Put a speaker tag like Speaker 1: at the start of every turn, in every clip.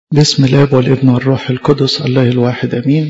Speaker 1: باسم الاب والابن والروح القدس الله الواحد امين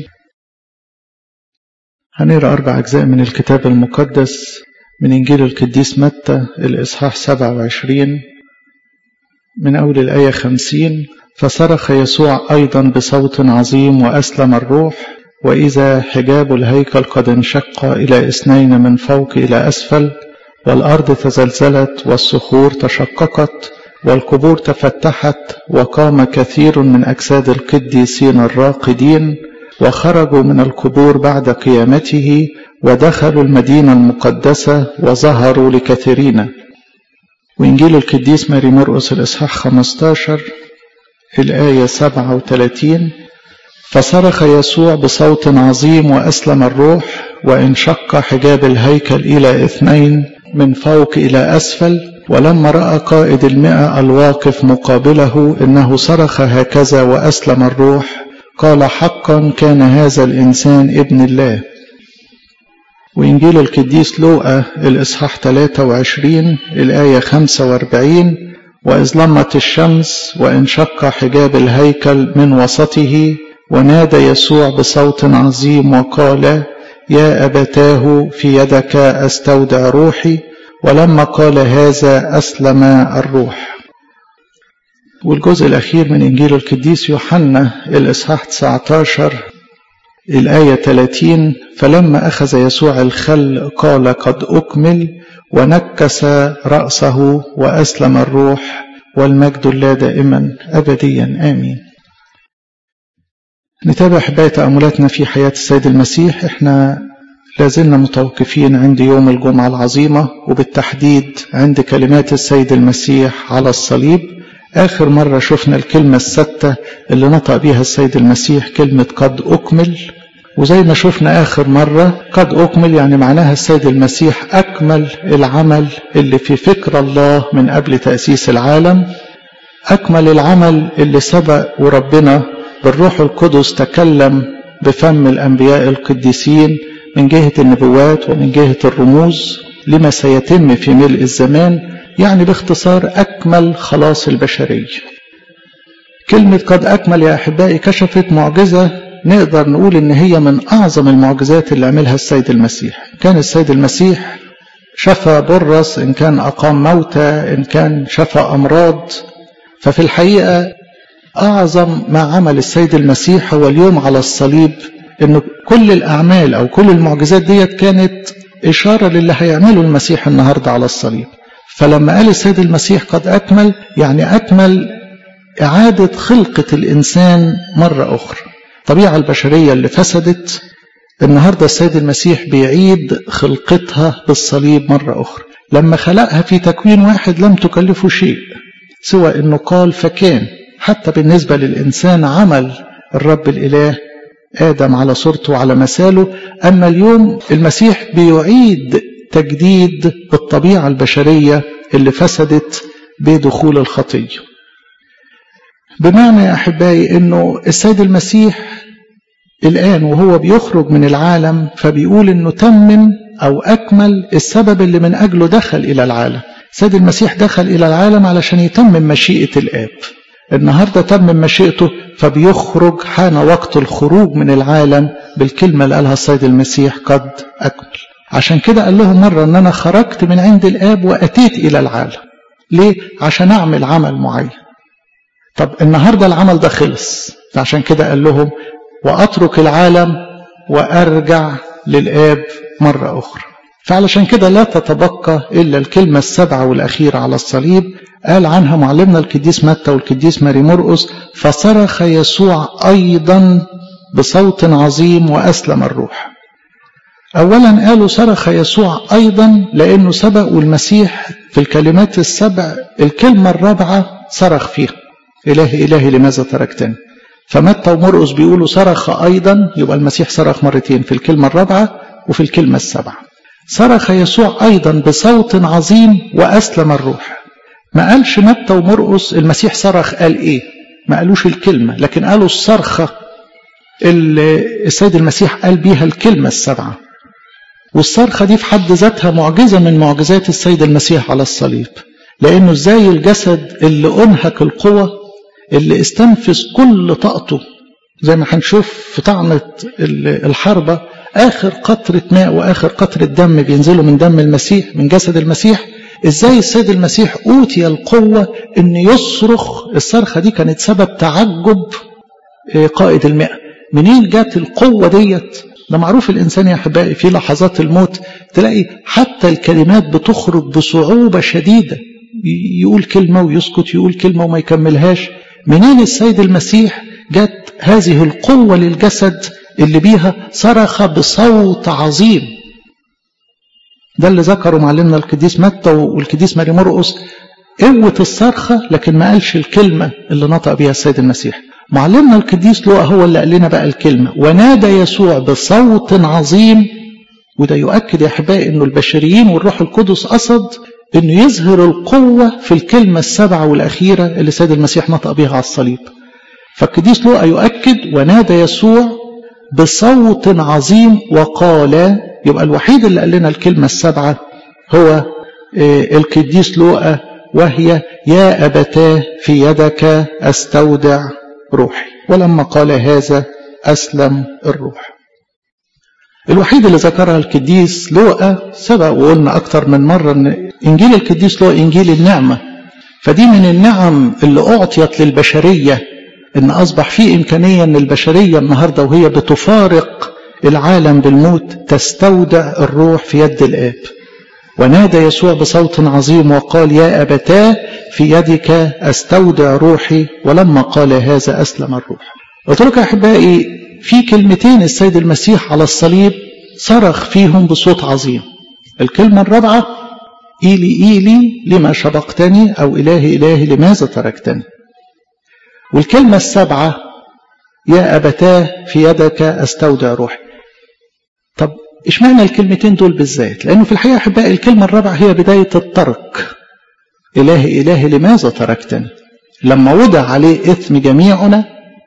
Speaker 1: هنقرا اربع اجزاء من الكتاب المقدس من انجيل القديس متى الاصحاح 27 من اول الايه 50 فصرخ يسوع ايضا بصوت عظيم واسلم الروح واذا حجاب الهيكل قد انشق الى اثنين من فوق الى اسفل والارض تزلزلت والصخور تشققت والقبور تفتحت وقام كثير من أجساد القديسين الراقدين وخرجوا من القبور بعد قيامته ودخلوا المدينة المقدسة وظهروا لكثيرين وإنجيل القديس ماري مرقس الإصحاح 15 الآية 37 فصرخ يسوع بصوت عظيم وأسلم الروح وانشق حجاب الهيكل إلى اثنين من فوق إلى أسفل ولما رأى قائد المئة الواقف مقابله إنه صرخ هكذا وأسلم الروح قال حقا كان هذا الإنسان ابن الله وإنجيل القديس لوقا الإصحاح 23 الآية 45 وإذ لمت الشمس وانشق حجاب الهيكل من وسطه ونادى يسوع بصوت عظيم وقال يا أبتاه في يدك أستودع روحي ولما قال هذا أسلم الروح والجزء الأخير من إنجيل القديس يوحنا الإصحاح 19 الآية 30 فلما أخذ يسوع الخل قال قد أكمل ونكس رأسه وأسلم الروح والمجد الله دائما أبديا آمين نتابع حباية تأملاتنا في حياة السيد المسيح احنا لازلنا متوقفين عند يوم الجمعة العظيمة وبالتحديد عند كلمات السيد المسيح على الصليب آخر مرة شفنا الكلمة الستة اللي نطق بها السيد المسيح كلمة قد أكمل وزي ما شفنا آخر مرة قد أكمل يعني معناها السيد المسيح أكمل العمل اللي في فكر الله من قبل تأسيس العالم أكمل العمل اللي سبق وربنا بالروح القدس تكلم بفم الأنبياء القديسين من جهة النبوات ومن جهة الرموز لما سيتم في ملء الزمان يعني باختصار أكمل خلاص البشرية كلمة قد أكمل يا أحبائي كشفت معجزة نقدر نقول إن هي من أعظم المعجزات اللي عملها السيد المسيح كان السيد المسيح شفى برص إن كان أقام موتى إن كان شفى أمراض ففي الحقيقة أعظم ما عمل السيد المسيح هو اليوم على الصليب إن كل الأعمال أو كل المعجزات ديت كانت إشارة للي هيعمله المسيح النهاردة على الصليب فلما قال السيد المسيح قد أكمل يعني أكمل إعادة خلقة الإنسان مرة أخرى الطبيعة البشرية اللي فسدت النهاردة السيد المسيح بيعيد خلقتها بالصليب مرة أخرى لما خلقها في تكوين واحد لم تكلفه شيء سوى أنه قال فكان حتى بالنسبة للإنسان عمل الرب الإله آدم على صورته وعلى مثاله أما اليوم المسيح بيعيد تجديد الطبيعة البشرية اللي فسدت بدخول الخطية بمعنى يا أحبائي أنه السيد المسيح الآن وهو بيخرج من العالم فبيقول أنه تمم أو أكمل السبب اللي من أجله دخل إلى العالم السيد المسيح دخل إلى العالم علشان يتمم مشيئة الآب النهاردة تمم مشيئته فبيخرج حان وقت الخروج من العالم بالكلمة اللي قالها السيد المسيح قد أكمل عشان كده قال لهم مرة أن أنا خرجت من عند الآب وأتيت إلى العالم ليه؟ عشان أعمل عمل معين طب النهاردة العمل ده خلص عشان كده قال لهم وأترك العالم وأرجع للآب مرة أخرى فعلشان كده لا تتبقى إلا الكلمة السبعة والأخيرة على الصليب قال عنها معلمنا القديس متى والقديس ماري مرقس فصرخ يسوع أيضا بصوت عظيم وأسلم الروح أولا قالوا صرخ يسوع أيضا لأنه سبق المسيح في الكلمات السبع الكلمة الرابعة صرخ فيها إلهي إلهي لماذا تركتني فمتى ومرقس بيقولوا صرخ أيضا يبقى المسيح صرخ مرتين في الكلمة الرابعة وفي الكلمة السبعة صرخ يسوع أيضا بصوت عظيم وأسلم الروح ما قالش متى ومرقس المسيح صرخ قال إيه ما قالوش الكلمة لكن قالوا الصرخة اللي السيد المسيح قال بيها الكلمة السبعة والصرخة دي في حد ذاتها معجزة من معجزات السيد المسيح على الصليب لأنه ازاي الجسد اللي أنهك القوة اللي استنفذ كل طاقته زي ما هنشوف في طعنة الحربة آخر قطرة ماء وآخر قطرة دم بينزلوا من دم المسيح من جسد المسيح ازاي السيد المسيح اوتي القوة ان يصرخ الصرخة دي كانت سبب تعجب قائد المئة منين جات القوة ديت ده معروف الإنسان يا أحبائي في لحظات الموت تلاقي حتى الكلمات بتخرج بصعوبة شديدة يقول كلمة ويسكت يقول كلمة وما يكملهاش منين السيد المسيح جات هذه القوة للجسد اللي بيها صرخ بصوت عظيم ده اللي ذكره معلمنا القديس متى والقديس ماري مرقس قوة الصرخة لكن ما قالش الكلمة اللي نطق بها السيد المسيح معلمنا القديس لوقا هو اللي قال لنا بقى الكلمة ونادى يسوع بصوت عظيم وده يؤكد يا أحبائي أنه البشريين والروح القدس قصد أنه يظهر القوة في الكلمة السبعة والأخيرة اللي السيد المسيح نطق بها على الصليب فالقديس لوقا يؤكد ونادى يسوع بصوت عظيم وقال يبقى الوحيد اللي قال لنا الكلمة السبعة هو القديس لوقا وهي يا أبتاه في يدك أستودع روحي ولما قال هذا أسلم الروح الوحيد اللي ذكرها القديس لوقا سبق وقلنا أكتر من مرة أن إنجيل القديس لوقا إنجيل النعمة فدي من النعم اللي أعطيت للبشرية إن أصبح في إمكانية أن البشرية النهاردة وهي بتفارق العالم بالموت تستودع الروح في يد الآب ونادى يسوع بصوت عظيم وقال يا أبتاه في يدك أستودع روحي ولما قال هذا أسلم الروح قلت لك يا أحبائي في كلمتين السيد المسيح على الصليب صرخ فيهم بصوت عظيم الكلمة الرابعة إيلي إيلي لما شبقتني أو إلهي إلهي لماذا تركتني والكلمة السابعة يا أبتاه في يدك أستودع روحي طب اشمعنى الكلمتين دول بالذات لأنه في الحقيقة أحبائي الكلمة الرابعة هي بداية الترك إلهي إلهي لماذا تركتني لما وضع عليه إثم جميعنا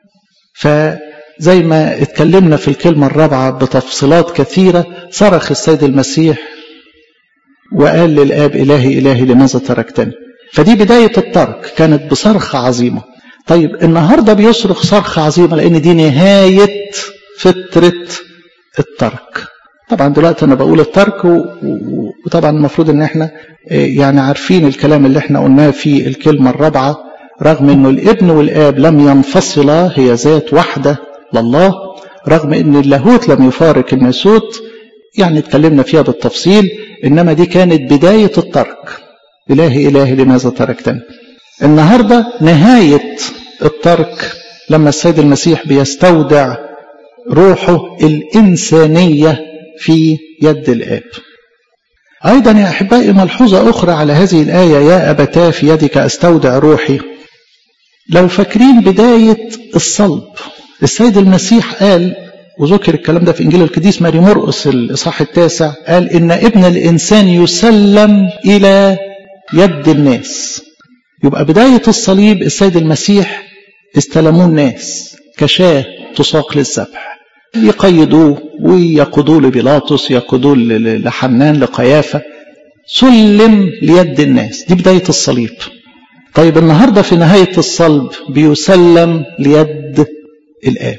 Speaker 1: فزي ما اتكلمنا في الكلمة الرابعة بتفصيلات كثيرة صرخ السيد المسيح وقال للآب إلهي إلهي لماذا تركتني فدي بداية الترك كانت بصرخة عظيمة طيب النهاردة بيصرخ صرخة عظيمة لأن دي نهاية فترة الترك طبعا دلوقتي انا بقول الترك وطبعا المفروض ان احنا يعني عارفين الكلام اللي احنا قلناه في الكلمة الرابعة رغم انه الابن والاب لم ينفصلا هي ذات واحدة لله رغم ان اللاهوت لم يفارق الناسوت يعني اتكلمنا فيها بالتفصيل انما دي كانت بداية الترك الهي الهي لماذا تركتني النهاردة نهاية الترك لما السيد المسيح بيستودع روحه الإنسانية في يد الآب أيضا يا أحبائي ملحوظة أخرى على هذه الآية يا أبتاه في يدك أستودع روحي لو فاكرين بداية الصلب السيد المسيح قال وذكر الكلام ده في إنجيل القديس ماري مرقس الإصحاح التاسع قال إن ابن الإنسان يسلم إلى يد الناس يبقى بداية الصليب السيد المسيح استلموه الناس كشاة تساق للذبح يقيدوه ويقودوه لبيلاطس يقودوه لحنان لقيافة سلم ليد الناس دي بداية الصليب طيب النهاردة في نهاية الصلب بيسلم ليد الآب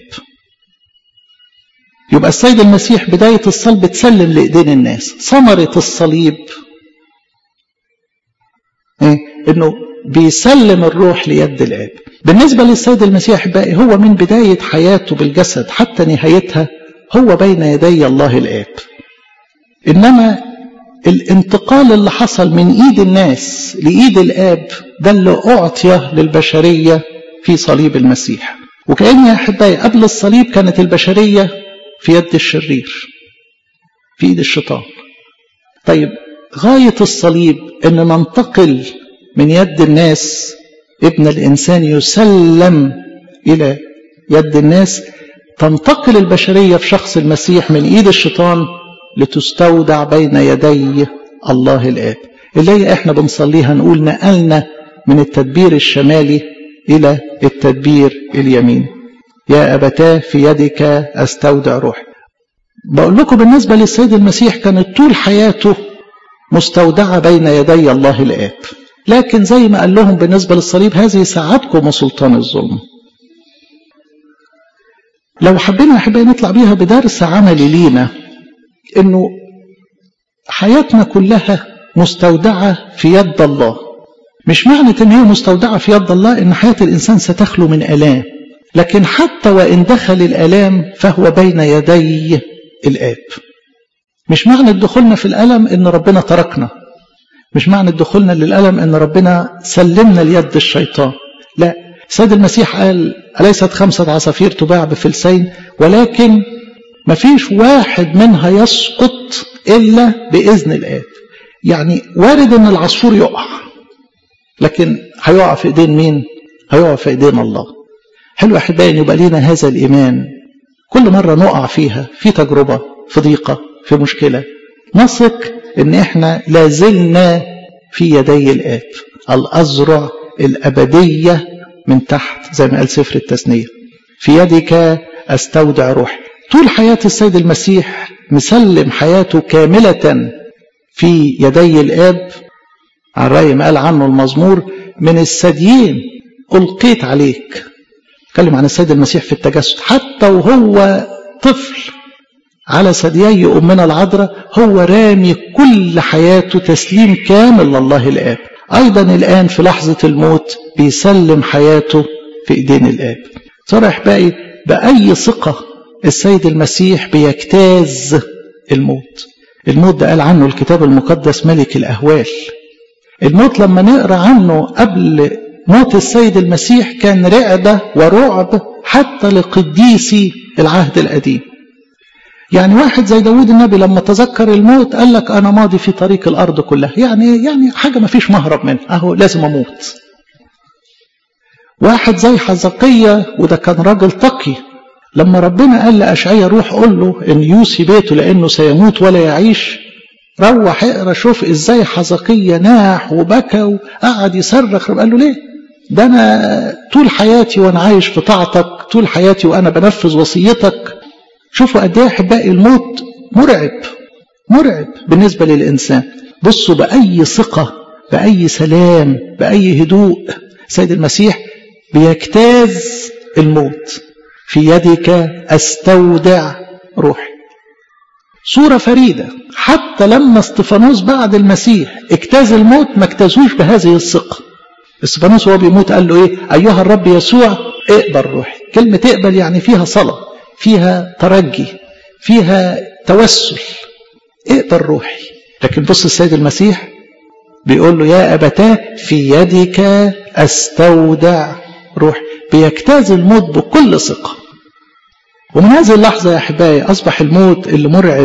Speaker 1: يبقى السيد المسيح بداية الصلب تسلم لإيدين الناس ثمرة الصليب إيه؟ إنه بيسلم الروح ليد الآب بالنسبة للسيد المسيح بقى هو من بداية حياته بالجسد حتى نهايتها هو بين يدي الله الآب إنما الانتقال اللي حصل من إيد الناس لإيد الآب ده اللي أعطي للبشرية في صليب المسيح وكأن يا أحبائي قبل الصليب كانت البشرية في يد الشرير في إيد الشيطان طيب غاية الصليب أن ننتقل من يد الناس ابن الإنسان يسلم إلى يد الناس تنتقل البشرية في شخص المسيح من إيد الشيطان لتستودع بين يدي الله الآب اللي هي احنا بنصليها نقول نقلنا من التدبير الشمالي إلى التدبير اليمين يا أبتاه في يدك أستودع روحي بقول لكم بالنسبة للسيد المسيح كانت طول حياته مستودعة بين يدي الله الآب لكن زي ما قال لهم بالنسبة للصليب هذه ساعتكم وسلطان الظلم لو حبينا أحبائي نطلع بيها بدرس عملي لينا إنه حياتنا كلها مستودعة في يد الله مش معنى إن هي مستودعة في يد الله إن حياة الإنسان ستخلو من آلام لكن حتى وإن دخل الآلام فهو بين يدي الآب مش معنى دخولنا في الألم إن ربنا تركنا مش معنى دخولنا للألم إن ربنا سلمنا ليد الشيطان لا سيد المسيح قال أليست خمسة عصافير تباع بفلسين ولكن ما فيش واحد منها يسقط إلا بإذن الآب يعني وارد إن العصفور يقع لكن هيقع في إيدين مين؟ هيقع في إيدين الله حلو أحبائي يبقى لينا هذا الإيمان كل مرة نقع فيها في تجربة في ضيقة في مشكلة نثق إن إحنا لازلنا في يدي الآب الأزرع الأبدية من تحت زي ما قال سفر التثنية في يدك أستودع روحي طول حياة السيد المسيح مسلم حياته كاملة في يدي الآب على رأي ما قال عنه المزمور من الثديين ألقيت عليك اتكلم عن السيد المسيح في التجسد حتى وهو طفل على ثديي أمنا العذراء هو رامي كل حياته تسليم كامل لله الآب أيضا الآن في لحظة الموت بيسلم حياته في إيدين الآب ترى أحبائي بأي ثقة السيد المسيح بيجتاز الموت الموت ده قال عنه الكتاب المقدس ملك الأهوال الموت لما نقرأ عنه قبل موت السيد المسيح كان رعدة ورعب حتى لقديسي العهد القديم يعني واحد زي داود النبي لما تذكر الموت قال لك أنا ماضي في طريق الأرض كلها يعني يعني حاجة ما فيش مهرب منها أهو لازم أموت واحد زي حزقية وده كان راجل تقي لما ربنا قال لأشعية روح قول له إن يوصي بيته لأنه سيموت ولا يعيش روح اقرا شوف ازاي حزقية ناح وبكى وقعد يصرخ قال له ليه ده انا طول حياتي وانا عايش في طاعتك طول حياتي وانا بنفذ وصيتك شوفوا قد ايه احبائي الموت مرعب مرعب بالنسبه للانسان بصوا باي ثقه باي سلام باي هدوء سيد المسيح بيجتاز الموت في يدك استودع روحي صوره فريده حتى لما استفانوس بعد المسيح اجتاز الموت ما اجتازوش بهذه الثقه استفانوس وهو بيموت قال له ايه ايها الرب يسوع اقبل روحي كلمه اقبل يعني فيها صلاه فيها ترجي فيها توسل اقبل روحي لكن بص السيد المسيح بيقول له يا أبتاه في يدك أستودع روحي بيجتاز الموت بكل ثقة ومن هذه اللحظة يا أحبائي أصبح الموت اللي مرعب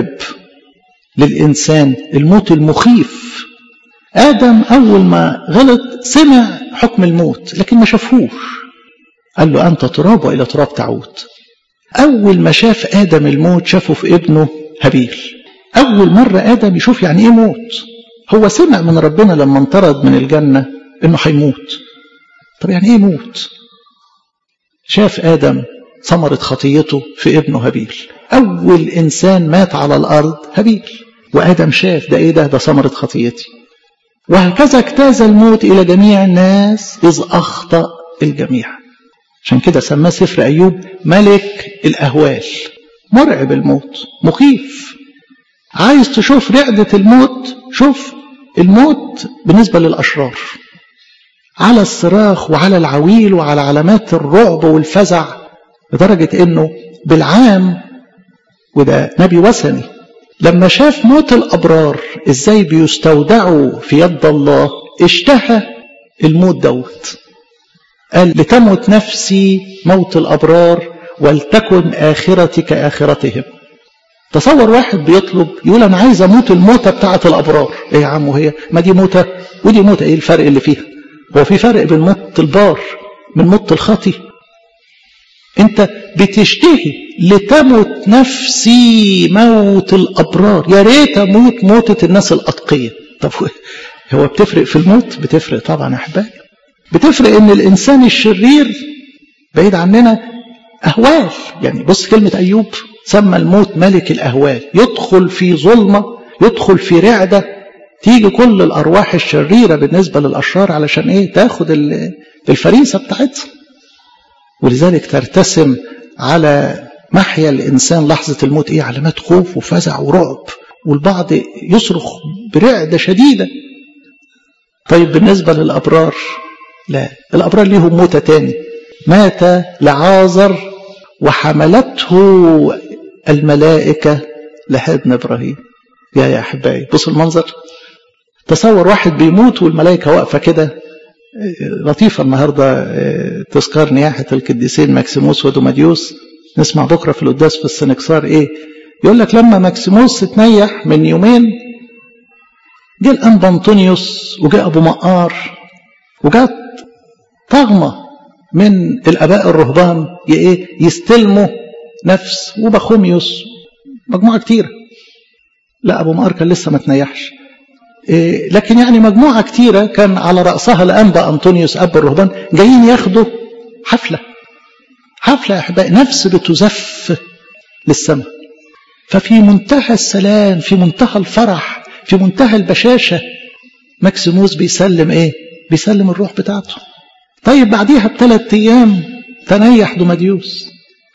Speaker 1: للإنسان الموت المخيف آدم أول ما غلط سمع حكم الموت لكن ما شافهوش قال له أنت تراب وإلى تراب تعود أول ما شاف آدم الموت شافه في ابنه هابيل أول مرة آدم يشوف يعني إيه موت هو سمع من ربنا لما انطرد من الجنة إنه هيموت طب يعني إيه موت شاف آدم ثمرة خطيته في ابنه هابيل أول إنسان مات على الأرض هابيل وآدم شاف ده إيه ده ده ثمرة خطيتي وهكذا اجتاز الموت إلى جميع الناس إذ أخطأ الجميع عشان كده سماه سفر أيوب ملك الأهوال مرعب الموت مخيف عايز تشوف رعدة الموت شوف الموت بالنسبة للأشرار على الصراخ وعلى العويل وعلى علامات الرعب والفزع لدرجة انه بالعام وده نبي وثني لما شاف موت الأبرار ازاي بيستودعوا في يد الله اشتهى الموت دوت قال لتمت نفسي موت الأبرار ولتكن آخرتي كآخرتهم تصور واحد بيطلب يقول أنا عايز أموت الموتة بتاعة الأبرار إيه يا عم وهي ما دي موتة ودي موتة إيه الفرق اللي فيها هو في فرق بين موت البار من موت الخطي انت بتشتهي لتمت نفسي موت الأبرار يا ريت أموت موتة الناس الأتقية طب هو بتفرق في الموت بتفرق طبعا يا أحبائي بتفرق ان الانسان الشرير بعيد عننا اهوال يعني بص كلمة ايوب سمى الموت ملك الاهوال يدخل في ظلمة يدخل في رعدة تيجي كل الارواح الشريره بالنسبه للاشرار علشان ايه تاخد الفريسه بتاعتها ولذلك ترتسم على محيا الانسان لحظه الموت ايه علامات خوف وفزع ورعب والبعض يصرخ برعده شديده طيب بالنسبه للابرار لا الابرار ليهم موتة تاني مات لعازر وحملته الملائكة لحضن إبراهيم يا يا أحبائي بص المنظر تصور واحد بيموت والملائكة واقفة كده لطيفة النهاردة تذكار نياحة القديسين ماكسيموس ودوماديوس نسمع بكرة في القداس في السنكسار إيه يقول لك لما ماكسيموس اتنيح من يومين جه الأنبا أنطونيوس وجاء أبو مقار وجات طغمة من الآباء الرهبان إيه يستلموا نفس وبخوميوس مجموعة كتيرة لا أبو مقار كان لسه ما تنيحش إيه لكن يعني مجموعة كتيرة كان على رأسها الأنبا أنطونيوس أب الرهبان جايين ياخدوا حفلة حفلة يا أحبائي نفس بتزف للسماء ففي منتهى السلام في منتهى الفرح في منتهى البشاشة ماكسيموس بيسلم إيه بيسلم الروح بتاعته طيب بعديها بثلاث أيام تنيح دوماديوس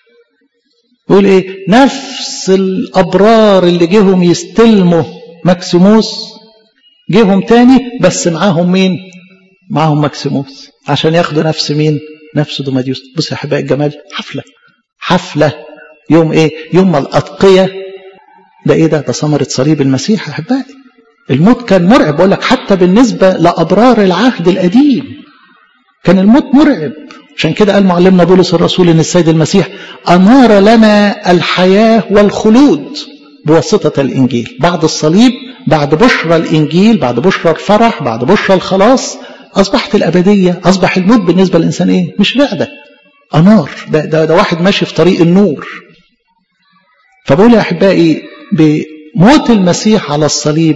Speaker 1: يقول إيه نفس الأبرار اللي جيهم يستلموا ماكسيموس جيهم تاني بس معاهم مين معاهم ماكسيموس عشان ياخدوا نفس مين نفس دوماديوس بص يا احبائي الجمال حفله حفله يوم ايه يوم ما الاتقيه ده ايه ده ده ثمره صليب المسيح يا احبائي الموت كان مرعب بقول لك حتى بالنسبه لابرار العهد القديم كان الموت مرعب عشان كده قال معلمنا بولس الرسول ان السيد المسيح انار لنا الحياه والخلود بواسطه الانجيل بعد الصليب بعد بشرى الإنجيل بعد بشرى الفرح بعد بشرى الخلاص أصبحت الأبدية أصبح الموت بالنسبة للإنسان إيه؟ مش رعدة أنار ده, ده, ده واحد ماشي في طريق النور فبقول يا أحبائي بموت المسيح على الصليب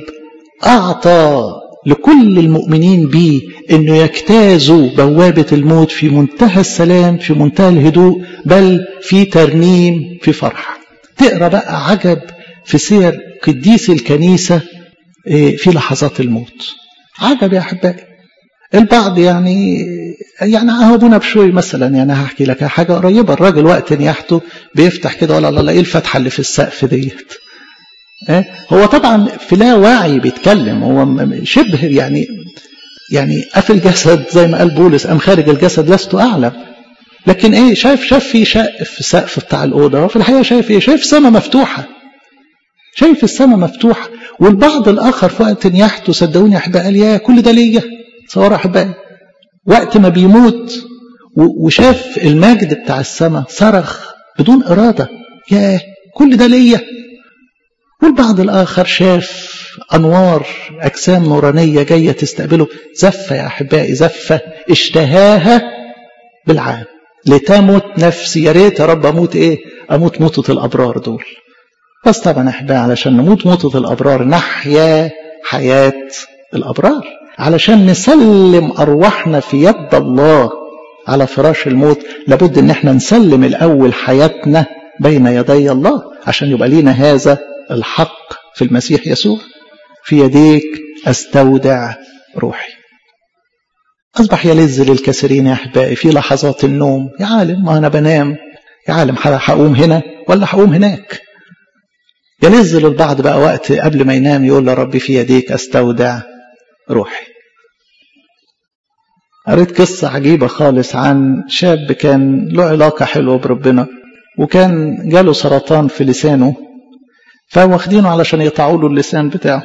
Speaker 1: أعطى لكل المؤمنين به أنه يجتازوا بوابة الموت في منتهى السلام في منتهى الهدوء بل في ترنيم في فرح تقرأ بقى عجب في سير قديس الكنيسة في لحظات الموت عجب يا أحبائي البعض يعني يعني ابونا بشوي مثلا يعني هحكي لك حاجه قريبه الراجل وقت نياحته بيفتح كده ولا لا ايه الفتحه اللي في السقف ديت اه هو طبعا في لا وعي بيتكلم هو شبه يعني يعني قافل الجسد زي ما قال بولس ام خارج الجسد لست اعلم لكن ايه شايف شاف في شق في السقف بتاع الاوضه وفي الحقيقه شايف ايه شايف سماء مفتوحه شايف السماء مفتوحه والبعض الاخر في وقت نياحته صدقوني يا احبائي قال يا كل ده ليا تصور يا احبائي وقت ما بيموت وشاف المجد بتاع السماء صرخ بدون اراده يا كل ده ليا والبعض الاخر شاف انوار اجسام نورانيه جايه تستقبله زفه يا احبائي زفه اشتهاها بالعام لتمت نفسي يا ريت يا رب اموت ايه اموت موتة الابرار دول بس طبعا احبائي علشان نموت موتة الابرار نحيا حياه الابرار علشان نسلم ارواحنا في يد الله على فراش الموت لابد ان احنا نسلم الاول حياتنا بين يدي الله عشان يبقى لينا هذا الحق في المسيح يسوع في يديك استودع روحي اصبح يلذ للكثيرين يا احبائي في لحظات النوم يا عالم ما انا بنام يا عالم هقوم هنا ولا هقوم هناك يلذ للبعض بقى وقت قبل ما ينام يقول له ربي في يديك استودع روحي قريت قصة عجيبة خالص عن شاب كان له علاقة حلوة بربنا وكان جاله سرطان في لسانه فواخدينه علشان يقطعوا له اللسان بتاعه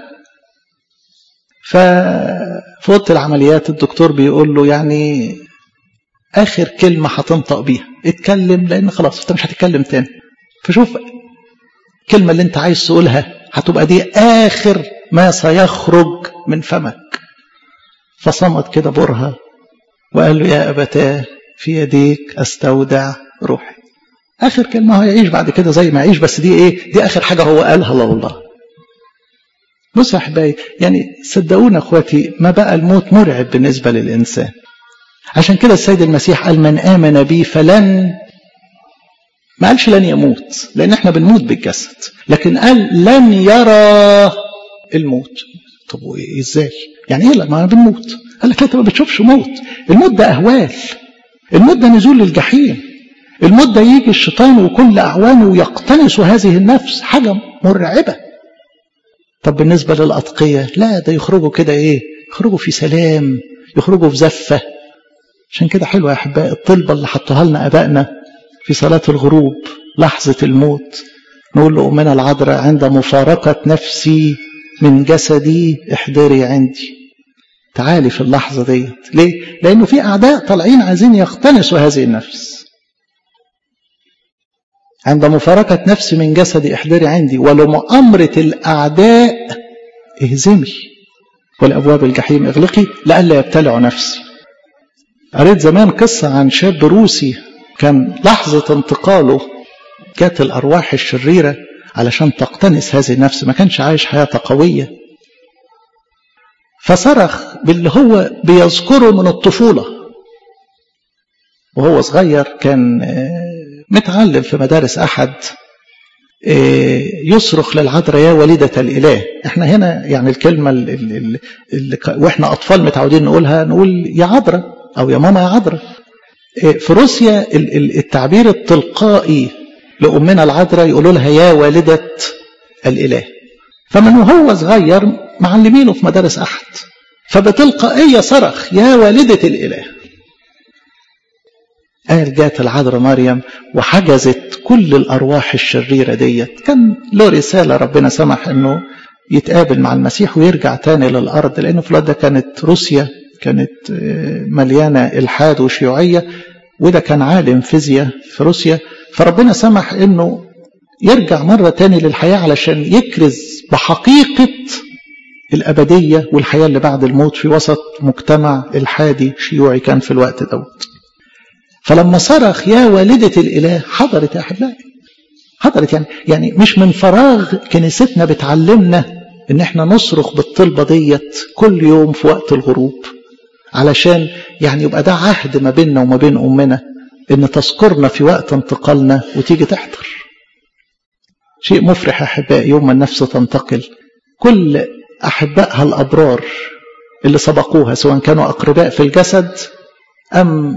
Speaker 1: ففي اوضه العمليات الدكتور بيقول له يعني اخر كلمه هتنطق بيها اتكلم لان خلاص انت مش هتتكلم تاني فشوف الكلمه اللي انت عايز تقولها هتبقى دي اخر ما سيخرج من فمك فصمت كده برهة وقال له يا أبتاه في يديك أستودع روحي آخر كلمة هو يعيش بعد كده زي ما يعيش بس دي إيه دي آخر حاجة هو قالها لله بص يا أحبائي يعني صدقونا أخواتي ما بقى الموت مرعب بالنسبة للإنسان عشان كده السيد المسيح قال من آمن بي فلن ما قالش لن يموت لأن احنا بنموت بالجسد لكن قال لن يرى الموت طب ازاي يعني ايه لما بنموت قال لك انت ما بتشوفش موت الموت ده اهوال الموت ده نزول للجحيم الموت ده يجي الشيطان وكل اعوانه ويقتنسوا هذه النفس حاجه مرعبه طب بالنسبه للاتقيه لا ده يخرجوا كده ايه يخرجوا في سلام يخرجوا في زفه عشان كده حلوه يا احبائي الطلبه اللي حطوها لنا ابائنا في صلاه الغروب لحظه الموت نقول لأمنا العذراء عند مفارقة نفسي من جسدي احضري عندي تعالي في اللحظة ديت ليه؟ لأنه في أعداء طالعين عايزين يقتنسوا هذه النفس عند مفارقة نفسي من جسدي احضري عندي ولمؤامرة الأعداء اهزمي ولأبواب الجحيم اغلقي لئلا يبتلعوا نفسي قريت زمان قصة عن شاب روسي كان لحظة انتقاله جات الأرواح الشريرة علشان تقتنس هذه النفس ما كانش عايش حياة قوية فصرخ باللي هو بيذكره من الطفولة وهو صغير كان متعلم في مدارس أحد يصرخ للعذراء يا والدة الإله احنا هنا يعني الكلمة اللي, اللي, اللي واحنا أطفال متعودين نقولها نقول يا عذراء أو يا ماما يا عذراء في روسيا التعبير التلقائي لأمنا العذراء يقولوا لها يا والدة الإله فمن وهو صغير معلمينه في مدارس أحد فبتلقائية صرخ يا والدة الإله قال جات العذراء مريم وحجزت كل الأرواح الشريرة ديت كان له رسالة ربنا سمح أنه يتقابل مع المسيح ويرجع تاني للأرض لأنه في الوقت ده كانت روسيا كانت مليانة إلحاد وشيوعية وده كان عالم فيزياء في روسيا فربنا سمح انه يرجع مرة تاني للحياة علشان يكرز بحقيقة الأبدية والحياة اللي بعد الموت في وسط مجتمع الحادي شيوعي كان في الوقت دوت فلما صرخ يا والدة الإله حضرت يا أحبائي حضرت يعني يعني مش من فراغ كنيستنا بتعلمنا إن احنا نصرخ بالطلبة ديت كل يوم في وقت الغروب علشان يعني يبقى ده عهد ما بيننا وما بين أمنا ان تذكرنا في وقت انتقالنا وتيجي تحضر شيء مفرح احبائي يوم ما النفس تنتقل كل احبائها الابرار اللي سبقوها سواء كانوا اقرباء في الجسد ام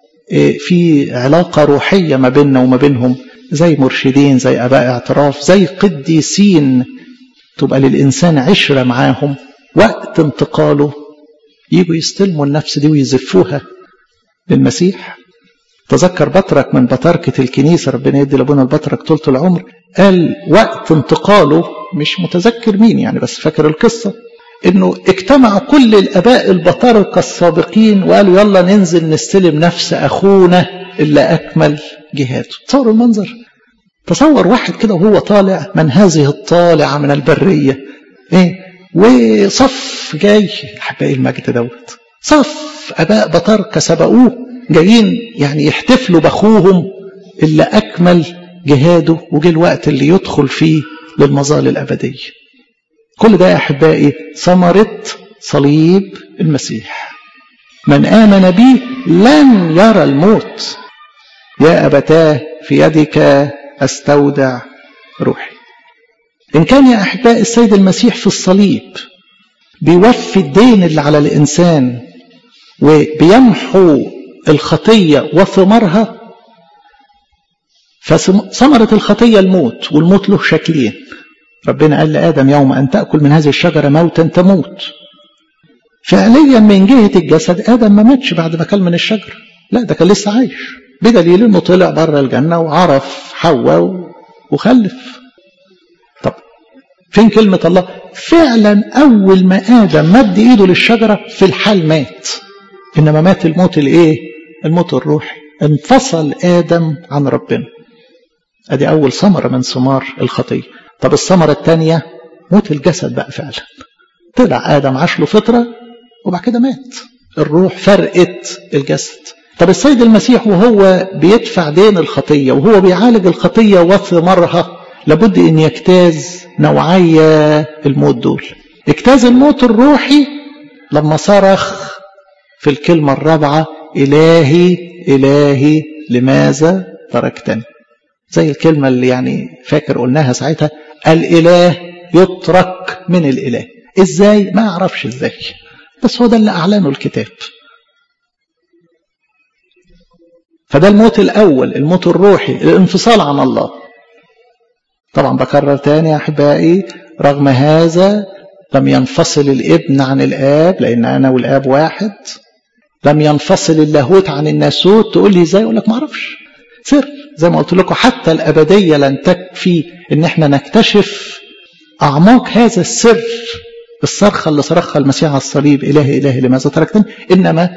Speaker 1: في علاقه روحيه ما بيننا وما بينهم زي مرشدين زي اباء اعتراف زي قديسين تبقى للانسان عشره معاهم وقت انتقاله يجوا يستلموا النفس دي ويزفوها للمسيح تذكر بطرك من بطركة الكنيسة ربنا يدي لابونا البطرك طولة العمر قال وقت انتقاله مش متذكر مين يعني بس فاكر القصة انه اجتمع كل الاباء البطاركة السابقين وقالوا يلا ننزل نستلم نفس اخونا اللي اكمل جهاده تصور المنظر تصور واحد كده وهو طالع من هذه الطالعة من البرية ايه وصف جاي احبائي المجد دوت صف اباء بطاركة سبقوه جايين يعني يحتفلوا باخوهم اللي اكمل جهاده وجه الوقت اللي يدخل فيه للمظال الابديه كل ده يا احبائي ثمره صليب المسيح من امن بي لن يرى الموت يا ابتاه في يدك استودع روحي ان كان يا احبائي السيد المسيح في الصليب بيوفي الدين اللي على الانسان وبيمحو الخطية وثمرها فثمرة الخطية الموت والموت له شكلين ربنا قال لآدم يوم أن تأكل من هذه الشجرة موتا تموت فعليا من جهة الجسد آدم ما ماتش بعد ما كل من الشجرة لا ده كان لسه عايش بدليل انه طلع بره الجنة وعرف حواء وخلف طب فين كلمة الله فعلا أول ما آدم مد إيده للشجرة في الحال مات إنما مات الموت الإيه الموت الروحي انفصل آدم عن ربنا ادي اول ثمره من ثمار الخطيه طب الثمره الثانيه موت الجسد بقى فعلا طلع ادم عاش له فتره وبعد كده مات الروح فرقت الجسد طب السيد المسيح وهو بيدفع دين الخطيه وهو بيعالج الخطيه وثمارها لابد ان يجتاز نوعي الموت دول اجتاز الموت الروحي لما صرخ في الكلمه الرابعه الهي الهي لماذا تركتني زي الكلمة اللي يعني فاكر قلناها ساعتها الإله يترك من الإله ازاي ما اعرفش ازاي بس هو ده اللي اعلنه الكتاب فده الموت الاول الموت الروحي الانفصال عن الله طبعا بكرر تاني يا احبائي رغم هذا لم ينفصل الابن عن الاب لان انا والاب واحد لم ينفصل اللاهوت عن الناسوت تقول لي ازاي اقول لك ما اعرفش سر زي ما قلت لكم حتى الابديه لن تكفي ان احنا نكتشف اعماق هذا السر الصرخه اللي صرخها المسيح على الصليب الهي الهي لماذا تركتني انما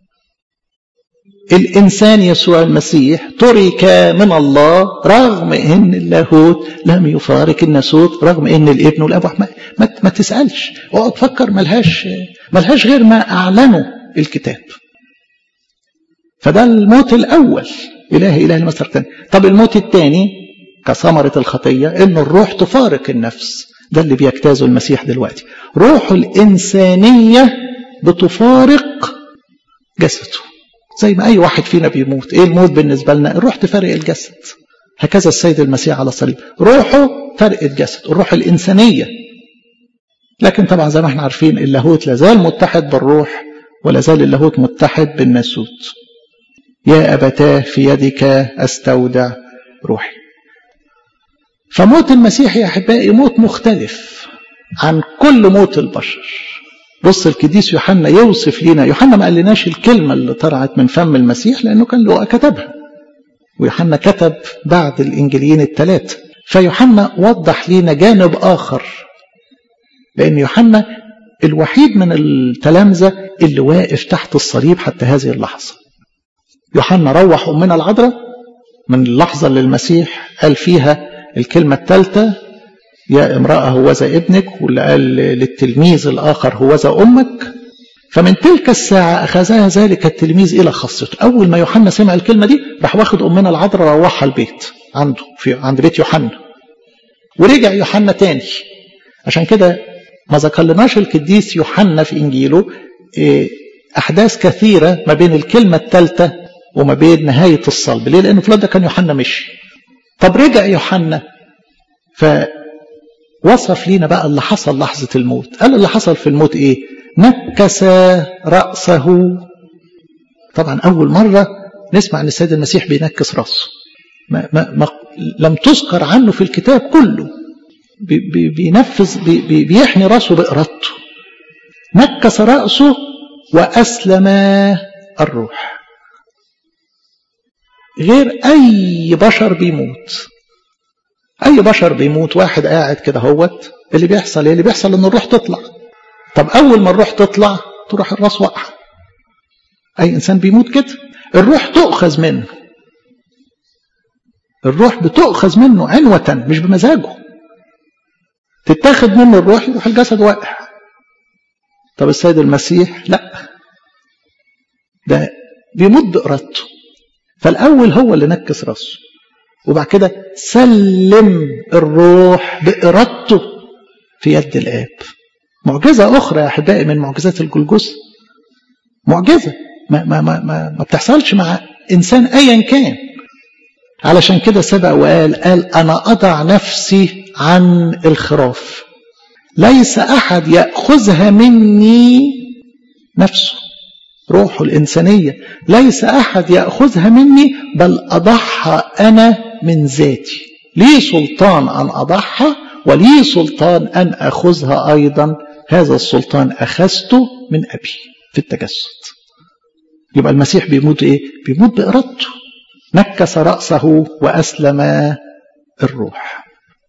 Speaker 1: الإنسان يسوع المسيح ترك من الله رغم أن اللاهوت لم يفارق الناسوت رغم أن الابن والأب ما, ما, ما تسألش اقعد تفكر ملهاش ملهاش غير ما أعلنه الكتاب فده الموت الأول إلهي إلهي المسرتين طب الموت الثاني كثمرة الخطية أن الروح تفارق النفس ده اللي بيجتازه المسيح دلوقتي روح الإنسانية بتفارق جسده زي ما أي واحد فينا بيموت إيه الموت بالنسبة لنا الروح تفرق الجسد هكذا السيد المسيح على الصليب روحه فرق الجسد الروح الإنسانية لكن طبعا زي ما احنا عارفين اللاهوت لازال متحد بالروح ولا زال اللاهوت متحد بالناسوت يا أبتاه في يدك أستودع روحي فموت المسيح يا أحبائي موت مختلف عن كل موت البشر بص القديس يوحنا يوصف لنا يوحنا ما قالناش الكلمة اللي طلعت من فم المسيح لأنه كان له كتبها ويوحنا كتب بعد الإنجيليين الثلاثة فيوحنا وضح لنا جانب آخر لأن يوحنا الوحيد من التلامذة اللي واقف تحت الصليب حتى هذه اللحظة يوحنا روح أمنا العذراء من اللحظة اللي المسيح قال فيها الكلمة الثالثة يا امرأة هوذا ابنك واللي قال للتلميذ الآخر هوذا أمك فمن تلك الساعة أخذها ذلك التلميذ إلى خاصته أول ما يوحنا سمع الكلمة دي راح واخد أمنا العذراء روحها البيت عنده في عند بيت يوحنا ورجع يوحنا تاني عشان كده ما ذكرلناش القديس يوحنا في إنجيله أحداث كثيرة ما بين الكلمة الثالثة وما بين نهاية الصلب ليه؟ لأنه في ده كان يوحنا مشي طب رجع يوحنا فوصف لينا بقى اللي حصل لحظة الموت قال اللي حصل في الموت إيه نكس رأسه طبعا أول مرة نسمع أن السيد المسيح بينكس رأسه ما ما ما لم تذكر عنه في الكتاب كله بي بي بينفذ بي بيحني رأسه بإرادته نكس رأسه وأسلم الروح غير أي بشر بيموت أي بشر بيموت واحد قاعد كده هوت اللي بيحصل إيه اللي بيحصل إن الروح تطلع طب أول ما الروح تطلع تروح الراس واقعة أي إنسان بيموت كده الروح تؤخذ منه الروح بتؤخذ منه عنوة مش بمزاجه تتاخد منه الروح يروح الجسد واقع طب السيد المسيح لا ده بيموت بإرادته فالأول هو اللي نكس راسه وبعد كده سلم الروح بإرادته في يد الآب معجزة أخرى يا أحبائي من معجزات الجلجثة معجزة ما, ما, ما, ما, ما بتحصلش مع إنسان أيا كان علشان كده سبق وقال قال أنا أضع نفسي عن الخراف ليس أحد يأخذها مني نفسه روحه الإنسانية ليس أحد يأخذها مني بل أضحى أنا من ذاتي لي سلطان أن أضحى ولي سلطان أن أخذها أيضا هذا السلطان أخذته من أبي في التجسد يبقى المسيح بيموت إيه؟ بيموت بإرادته نكس رأسه وأسلم الروح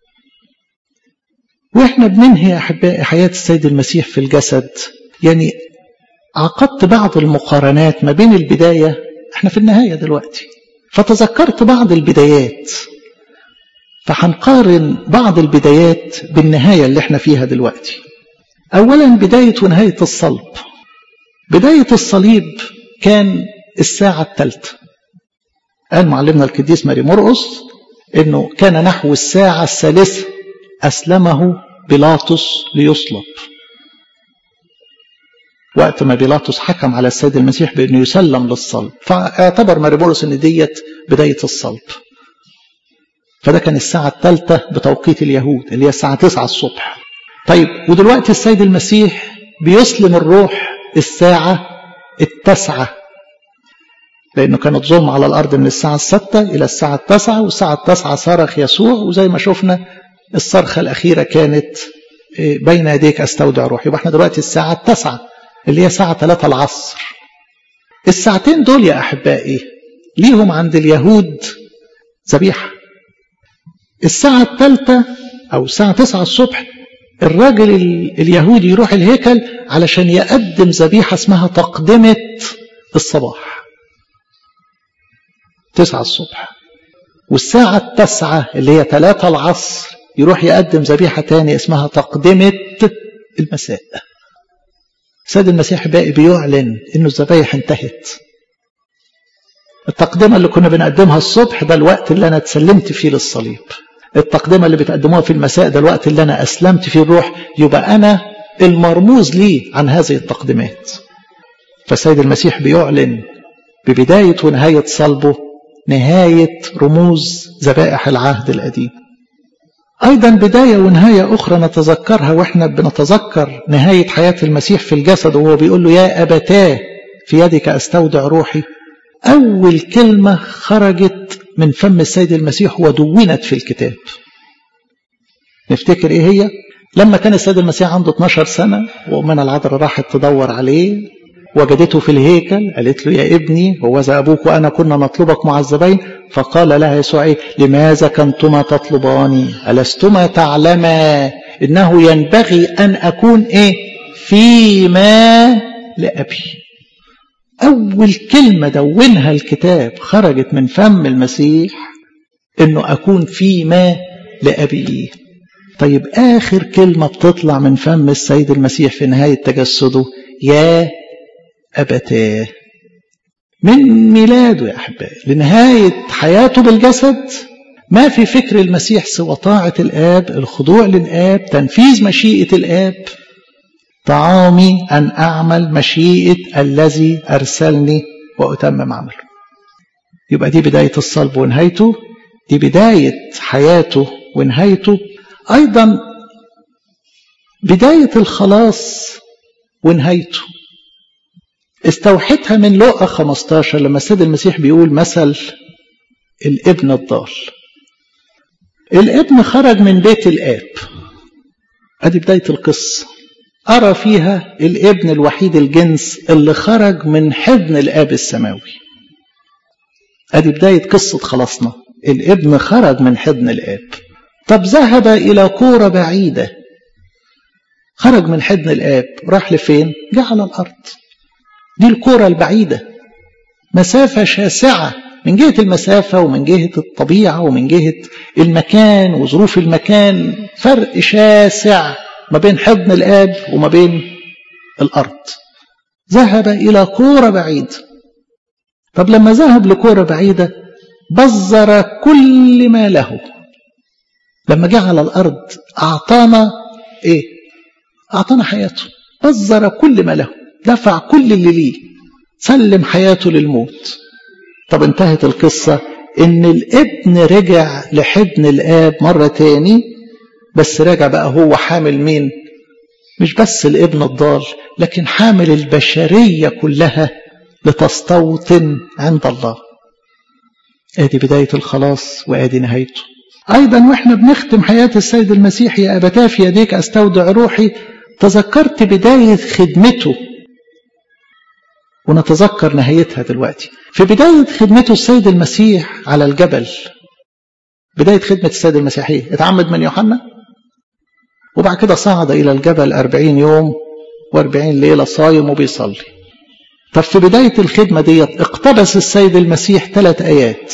Speaker 1: وإحنا بننهي يا أحبائي حياة السيد المسيح في الجسد يعني عقدت بعض المقارنات ما بين البداية احنا في النهاية دلوقتي فتذكرت بعض البدايات فهنقارن بعض البدايات بالنهاية اللي احنا فيها دلوقتي أولا بداية ونهاية الصلب بداية الصليب كان الساعة الثالثة قال معلمنا القديس ماري مرقس انه كان نحو الساعة الثالثة أسلمه بيلاطس ليصلب وقت ما بيلاطس حكم على السيد المسيح بأنه يسلم للصلب فاعتبر ماري مرقس ان ديت بداية الصلب فده كان الساعة الثالثة بتوقيت اليهود اللي هي الساعة 9 الصبح طيب ودلوقتي السيد المسيح بيسلم الروح الساعة التاسعة لأنه كانت ظلم على الأرض من الساعة الستة إلى الساعة التاسعة والساعة التاسعة صرخ يسوع وزي ما شفنا الصرخة الأخيرة كانت بين يديك أستودع روحي يبقى احنا دلوقتي الساعة التاسعة اللي هي ساعة 3 العصر الساعتين دول يا أحبائي ليهم عند اليهود ذبيحة الساعة الثالثة أو الساعة 9 الصبح الراجل اليهودي يروح الهيكل علشان يقدم ذبيحة اسمها تقدمة الصباح تسعة الصبح والساعة التاسعة اللي هي ثلاثة العصر يروح يقدم ذبيحة تاني اسمها تقدمة المساء سيد المسيح باقي بيعلن انه الذبايح انتهت التقدمة اللي كنا بنقدمها الصبح ده الوقت اللي انا اتسلمت فيه للصليب التقدمة اللي بتقدموها في المساء ده الوقت اللي انا اسلمت فيه الروح يبقى انا المرموز لي عن هذه التقدمات فالسيد المسيح بيعلن ببداية ونهاية صلبه نهاية رموز ذبائح العهد القديم أيضا بداية ونهاية أخرى نتذكرها وإحنا بنتذكر نهاية حياة المسيح في الجسد وهو بيقول له يا أبتاه في يدك أستودع روحي أول كلمة خرجت من فم السيد المسيح ودونت في الكتاب نفتكر إيه هي؟ لما كان السيد المسيح عنده 12 سنة وأمنا العذراء راحت تدور عليه وجدته في الهيكل قالت له يا ابني هو ذا أبوك وأنا كنا نطلبك معذبين فقال لها يسوع إيه لماذا كنتما تطلباني ألستما تعلما إنه ينبغي أن أكون إيه فيما لأبي أول كلمة دونها الكتاب خرجت من فم المسيح إنه أكون فيما لأبي طيب آخر كلمة بتطلع من فم السيد المسيح في نهاية تجسده يا أبتاه من ميلاده يا أحبائي لنهاية حياته بالجسد ما في فكر المسيح سوى طاعة الآب الخضوع للآب تنفيذ مشيئة الآب طعامي أن أعمل مشيئة الذي أرسلني وأتمم عمله يبقى دي بداية الصلب ونهايته دي بداية حياته ونهايته أيضا بداية الخلاص ونهايته استوحتها من لقا 15 لما السيد المسيح بيقول مثل الابن الضال الابن خرج من بيت الاب ادي بدايه القصه ارى فيها الابن الوحيد الجنس اللي خرج من حضن الاب السماوي ادي بدايه قصه خلاصنا الابن خرج من حضن الاب طب ذهب الى كوره بعيده خرج من حضن الاب راح لفين جه على الارض دي الكرة البعيدة مسافة شاسعة من جهة المسافة ومن جهة الطبيعة ومن جهة المكان وظروف المكان فرق شاسع ما بين حضن الآب وما بين الأرض ذهب إلى كورة بعيدة طب لما ذهب لكورة بعيدة بذر كل ما له لما جه على الأرض أعطانا إيه أعطانا حياته بذر كل ما له دفع كل اللي ليه سلم حياته للموت طب انتهت القصة ان الابن رجع لحضن الاب مرة تاني بس رجع بقى هو حامل مين مش بس الابن الضال لكن حامل البشرية كلها لتستوطن عند الله ادي بداية الخلاص وادي نهايته ايضا واحنا بنختم حياة السيد المسيح يا ابتاه في يديك استودع روحي تذكرت بداية خدمته ونتذكر نهايتها دلوقتي في بداية خدمته السيد المسيح على الجبل بداية خدمة السيد المسيح ايه اتعمد من يوحنا وبعد كده صعد إلى الجبل أربعين يوم وأربعين ليلة صايم وبيصلي طب في بداية الخدمة ديت اقتبس السيد المسيح ثلاث آيات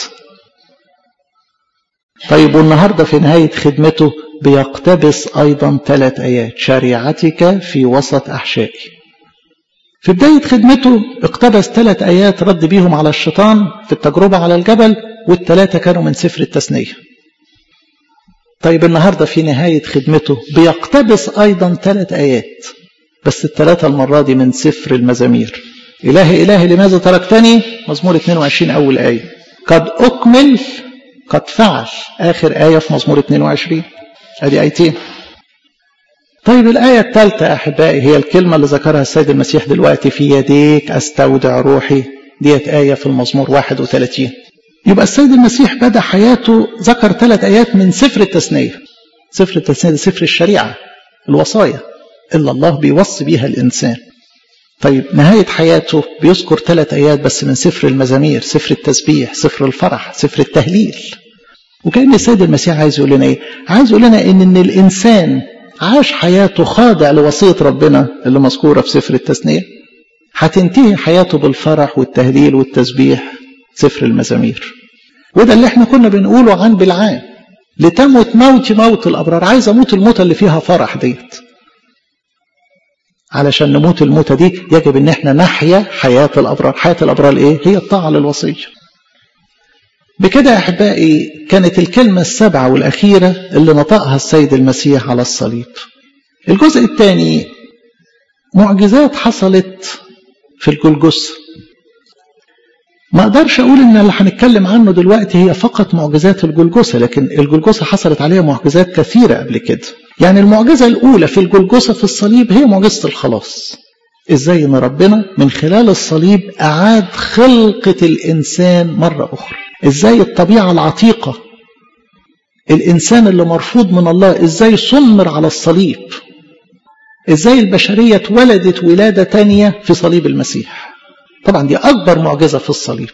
Speaker 1: طيب والنهاردة في نهاية خدمته بيقتبس أيضا ثلاث آيات شريعتك في وسط أحشائي في بداية خدمته اقتبس ثلاث آيات رد بيهم على الشيطان في التجربة على الجبل والثلاثة كانوا من سفر التثنية طيب النهاردة في نهاية خدمته بيقتبس أيضا ثلاث آيات بس الثلاثة المرة دي من سفر المزامير إلهي إلهي لماذا تركتني مزمور 22 أول آية قد أكمل قد فعل آخر آية في مزمور 22 أدي آيتين طيب الآية الثالثة أحبائي هي الكلمة اللي ذكرها السيد المسيح دلوقتي في يديك أستودع روحي ديت آية في المزمور 31 يبقى السيد المسيح بدأ حياته ذكر ثلاث آيات من سفر التثنية سفر التثنية ده سفر الشريعة الوصايا اللي الله بيوصي بيها الإنسان طيب نهاية حياته بيذكر ثلاث آيات بس من سفر المزامير سفر التسبيح سفر الفرح سفر التهليل وكأن السيد المسيح عايز يقول لنا إيه عايز يقول لنا إن, إن الإنسان عاش حياته خاضع لوصية ربنا اللي مذكورة في سفر التثنية هتنتهي حياته بالفرح والتهليل والتسبيح سفر المزامير وده اللي احنا كنا بنقوله عن بالعام لتموت موت موت الأبرار عايز أموت الموتة اللي فيها فرح ديت علشان نموت الموتة دي يجب ان احنا نحيا حياة الأبرار حياة الأبرار ايه هي الطاعة للوصية بكده يا أحبائي كانت الكلمة السبعة والأخيرة اللي نطقها السيد المسيح على الصليب الجزء الثاني معجزات حصلت في الجلجثة ما اقدرش اقول ان اللي هنتكلم عنه دلوقتي هي فقط معجزات الجلجثة لكن الجلجثة حصلت عليها معجزات كثيرة قبل كده يعني المعجزة الاولى في الجلجثة في الصليب هي معجزة الخلاص ازاي ان ربنا من خلال الصليب اعاد خلقة الانسان مرة اخرى ازاي الطبيعة العتيقة الانسان اللي مرفوض من الله ازاي سمر على الصليب ازاي البشرية اتولدت ولادة تانية في صليب المسيح طبعا دي أكبر معجزة في الصليب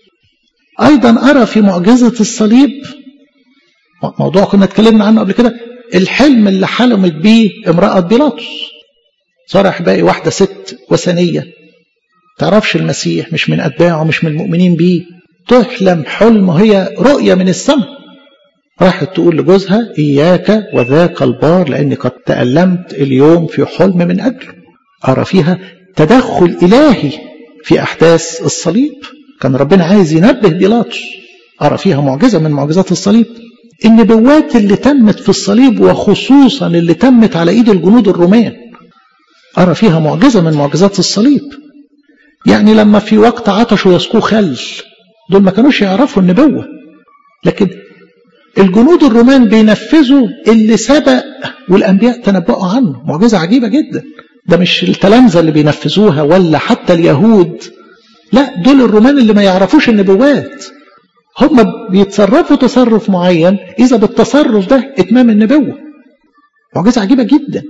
Speaker 1: أيضا أرى في معجزة الصليب موضوع كنا اتكلمنا عنه قبل كده الحلم اللي حلمت بيه امرأة بيلاطس صار أحبائي واحدة ست وثنية تعرفش المسيح مش من أتباعه مش من المؤمنين بيه تحلم حلم هي رؤية من السماء راحت تقول لجوزها إياك وذاك البار لأني قد تألمت اليوم في حلم من أجله أرى فيها تدخل إلهي في أحداث الصليب كان ربنا عايز ينبه بيلاطس أرى فيها معجزة من معجزات الصليب النبوات اللي تمت في الصليب وخصوصا اللي تمت على إيد الجنود الرومان أرى فيها معجزة من معجزات الصليب يعني لما في وقت عطشوا يسقوا خل دول ما كانوش يعرفوا النبوة لكن الجنود الرومان بينفذوا اللي سبق والأنبياء تنبؤوا عنه معجزة عجيبة جدا ده مش التلامذة اللي بينفذوها ولا حتى اليهود لا دول الرومان اللي ما يعرفوش النبوات هم بيتصرفوا تصرف معين إذا بالتصرف ده إتمام النبوة معجزة عجيبة جدا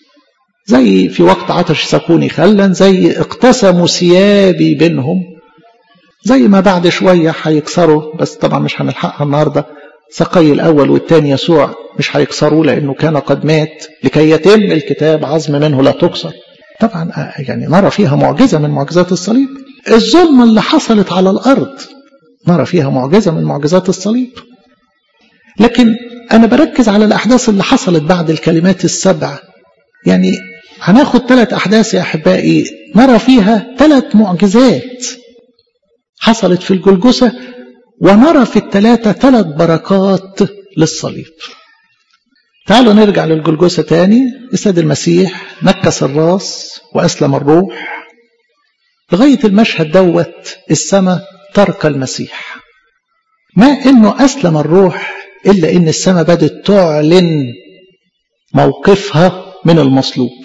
Speaker 1: زي في وقت عطش سكوني خلا زي اقتسموا ثيابي بينهم زي ما بعد شوية هيكسروا بس طبعا مش هنلحقها النهاردة سقي الأول والثاني يسوع مش هيكسروه لأنه كان قد مات لكي يتم الكتاب عظم منه لا تكسر طبعا يعني نرى فيها معجزة من معجزات الصليب الظلمة اللي حصلت على الأرض نرى فيها معجزة من معجزات الصليب لكن أنا بركز على الأحداث اللي حصلت بعد الكلمات السبع يعني هناخد ثلاث أحداث يا أحبائي نرى فيها ثلاث معجزات حصلت في الجلجسة ونرى في الثلاثة ثلاث بركات للصليب تعالوا نرجع للجلجسة تاني السيد المسيح نكس الراس وأسلم الروح لغاية المشهد دوت السماء ترك المسيح ما إنه أسلم الروح إلا إن السماء بدت تعلن موقفها من المصلوب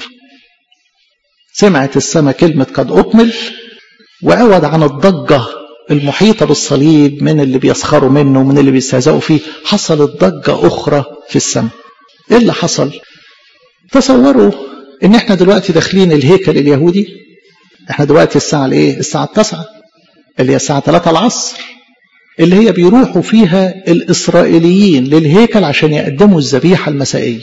Speaker 1: سمعت السماء كلمة قد أكمل وعوض عن الضجة المحيطة بالصليب من اللي بيسخروا منه ومن اللي بيستهزئوا فيه حصلت ضجة أخرى في السماء إيه اللي حصل تصوروا إن إحنا دلوقتي داخلين الهيكل اليهودي إحنا دلوقتي الساعة الإيه الساعة التاسعة اللي هي الساعة 3 العصر اللي هي بيروحوا فيها الإسرائيليين للهيكل عشان يقدموا الذبيحة المسائية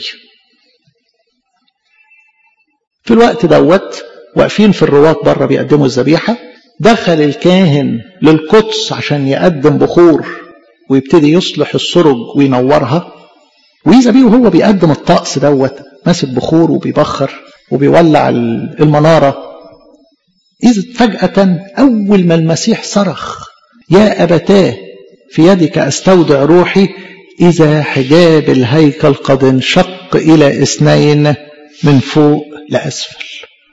Speaker 1: في الوقت دوت واقفين في الرواق بره بيقدموا الذبيحة دخل الكاهن للقدس عشان يقدم بخور ويبتدي يصلح السرج وينورها وإذا بيه وهو بيقدم الطقس دوت ماسك بخور وبيبخر وبيولع المنارة إذ فجأة أول ما المسيح صرخ يا أبتاه في يدك أستودع روحي إذا حجاب الهيكل قد انشق إلى اثنين من فوق لأسفل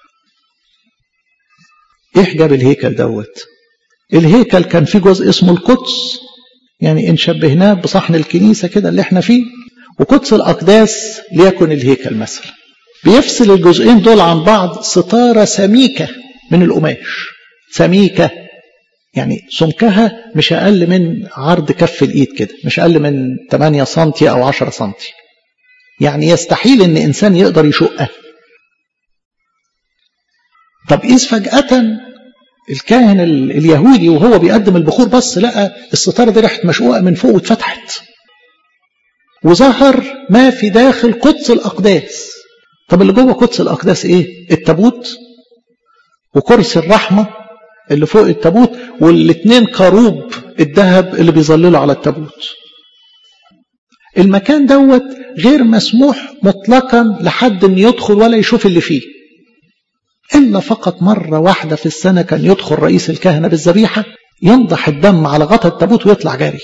Speaker 1: إيه حجاب الهيكل دوت الهيكل كان فيه جزء اسمه القدس يعني إن شبهناه بصحن الكنيسة كده اللي احنا فيه وقدس الأقداس ليكن الهيكل مثلا بيفصل الجزئين دول عن بعض ستارة سميكة من القماش سميكة يعني سمكها مش أقل من عرض كف الإيد كده مش أقل من 8 سنتي أو 10 سنتي يعني يستحيل إن إنسان يقدر يشقها طب إذ فجأة الكاهن اليهودي وهو بيقدم البخور بص لقى الستارة دي راحت مشقوقة من فوق واتفتحت وظهر ما في داخل قدس الأقداس طب اللي جوه قدس الأقداس إيه؟ التابوت وكرسي الرحمة اللي فوق التابوت والاثنين كروب الذهب اللي بيظللوا على التابوت المكان دوت غير مسموح مطلقا لحد ان يدخل ولا يشوف اللي فيه الا فقط مره واحده في السنه كان يدخل رئيس الكهنه بالذبيحه ينضح الدم على غطا التابوت ويطلع جري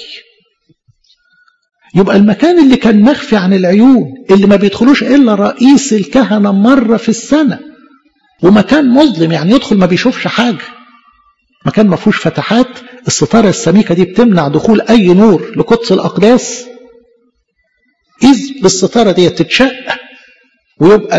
Speaker 1: يبقى المكان اللي كان مخفي عن العيون اللي ما بيدخلوش الا رئيس الكهنه مره في السنه ومكان مظلم يعني يدخل ما بيشوفش حاجه مكان ما فيهوش فتحات الستاره السميكه دي بتمنع دخول اي نور لقدس الاقداس اذ بالستاره دي تتشق ويبقى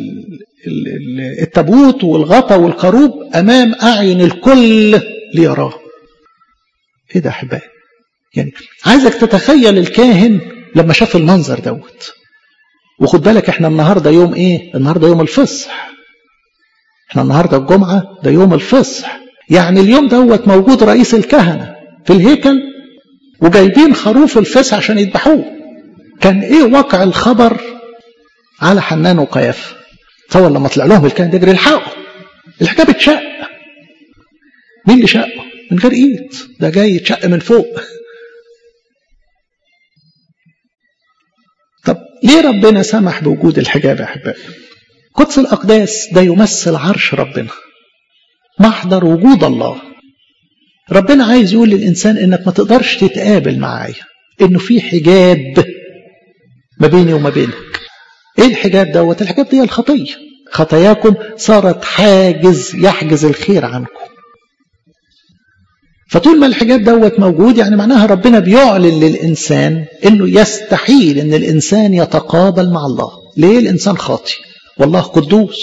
Speaker 1: التابوت والغطا والكروب امام اعين الكل ليراه ايه ده احبائي يعني عايزك تتخيل الكاهن لما شاف المنظر دوت وخد بالك احنا النهارده يوم ايه النهارده يوم الفصح احنا النهارده الجمعه ده يوم الفصح يعني اليوم دوت موجود رئيس الكهنه في الهيكل وجايبين خروف الفصح عشان يذبحوه كان ايه واقع الخبر على حنان وقيافه تصور لما طلع لهم الكاهن يجري الحقوا الحكايه بتشق مين اللي شقه من غير ايد ده جاي يتشق من فوق طب ليه ربنا سمح بوجود الحجاب يا احبائي قدس الاقداس ده يمثل عرش ربنا محضر وجود الله ربنا عايز يقول للانسان انك ما تقدرش تتقابل معايا انه في حجاب ما بيني وما بينك ايه الحجاب دوت الحجاب دي الخطيه خطاياكم صارت حاجز يحجز الخير عنكم فطول ما الحجاب دوت موجود يعني معناها ربنا بيعلن للإنسان إنه يستحيل إن الإنسان يتقابل مع الله ليه الإنسان خاطي والله قدوس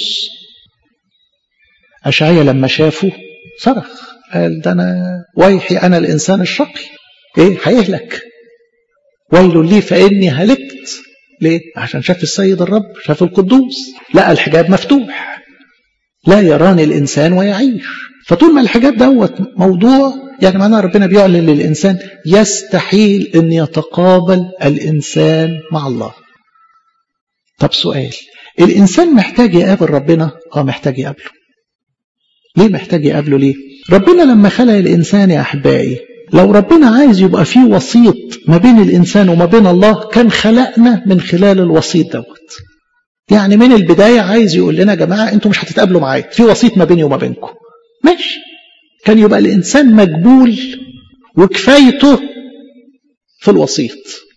Speaker 1: أشعيا لما شافه صرخ قال ده أنا ويحي أنا الإنسان الشقي إيه هيهلك ويل لي فإني هلكت ليه عشان شاف السيد الرب شاف القدوس لقى الحجاب مفتوح لا يراني الإنسان ويعيش فطول ما الحجاب دوت موضوع يعني معناها ربنا بيعلن للإنسان يستحيل أن يتقابل الإنسان مع الله طب سؤال الإنسان محتاج يقابل ربنا اه محتاج يقابله ليه محتاج يقابله ليه ربنا لما خلق الإنسان يا أحبائي لو ربنا عايز يبقى فيه وسيط ما بين الإنسان وما بين الله كان خلقنا من خلال الوسيط دوت يعني من البداية عايز يقول لنا يا جماعة انتوا مش هتتقابلوا معايا في وسيط ما بيني وما بينكم ماشي كان يبقى الإنسان مجبول وكفايته في الوسيط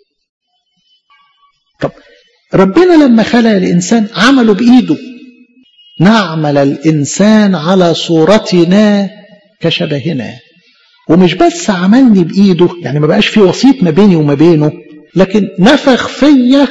Speaker 1: طب ربنا لما خلق الإنسان عمله بإيده نعمل الإنسان على صورتنا كشبهنا ومش بس عملني بإيده يعني ما بقاش في وسيط ما بيني وما بينه لكن نفخ فيا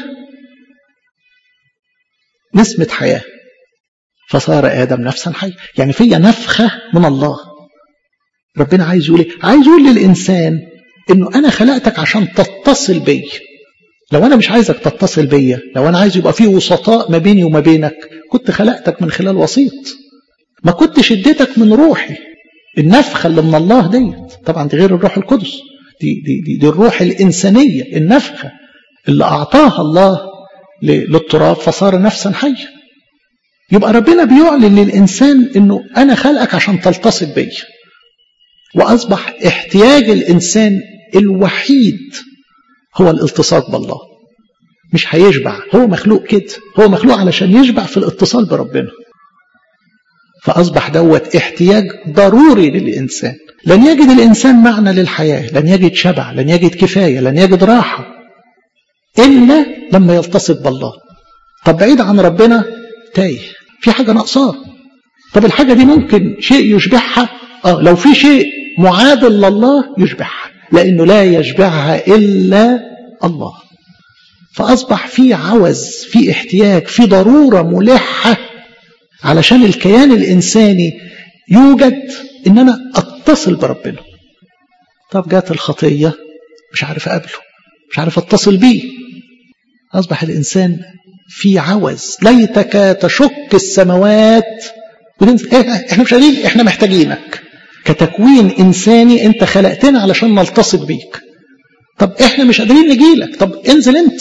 Speaker 1: نسمة حياة فصار آدم نفسا حية يعني فيا نفخة من الله ربنا عايز يقول ايه عايز يقول للإنسان انه انا خلقتك عشان تتصل بي لو انا مش عايزك تتصل بيا لو انا عايز يبقى في وسطاء ما بيني وما بينك كنت خلقتك من خلال وسيط ما كنتش اديتك من روحي النفخه اللي من الله ديت طبعا دي غير الروح القدس دي دي دي, دي الروح الانسانيه النفخه اللي اعطاها الله للتراب فصار نفسا حيا يبقى ربنا بيعلن للانسان انه انا خلقك عشان تلتصق بيا واصبح احتياج الانسان الوحيد هو الالتصاق بالله مش هيشبع هو مخلوق كده هو مخلوق علشان يشبع في الاتصال بربنا فأصبح دوت احتياج ضروري للإنسان لن يجد الإنسان معنى للحياة لن يجد شبع لن يجد كفاية لن يجد راحة إلا لما يلتصق بالله طب بعيد عن ربنا تايه في حاجة ناقصاه طب الحاجة دي ممكن شيء يشبعها آه لو في شيء معادل لله يشبعها لأنه لا يشبعها إلا الله فأصبح في عوز في احتياج في ضرورة ملحة علشان الكيان الإنساني يوجد إن أنا أتصل بربنا طب جات الخطية مش عارف أقابله مش عارف أتصل بيه أصبح الإنسان في عوز ليتك تشك السماوات احنا مش قادرين احنا محتاجينك كتكوين انساني انت خلقتنا علشان نلتصق بيك طب احنا مش قادرين نجيلك طب انزل انت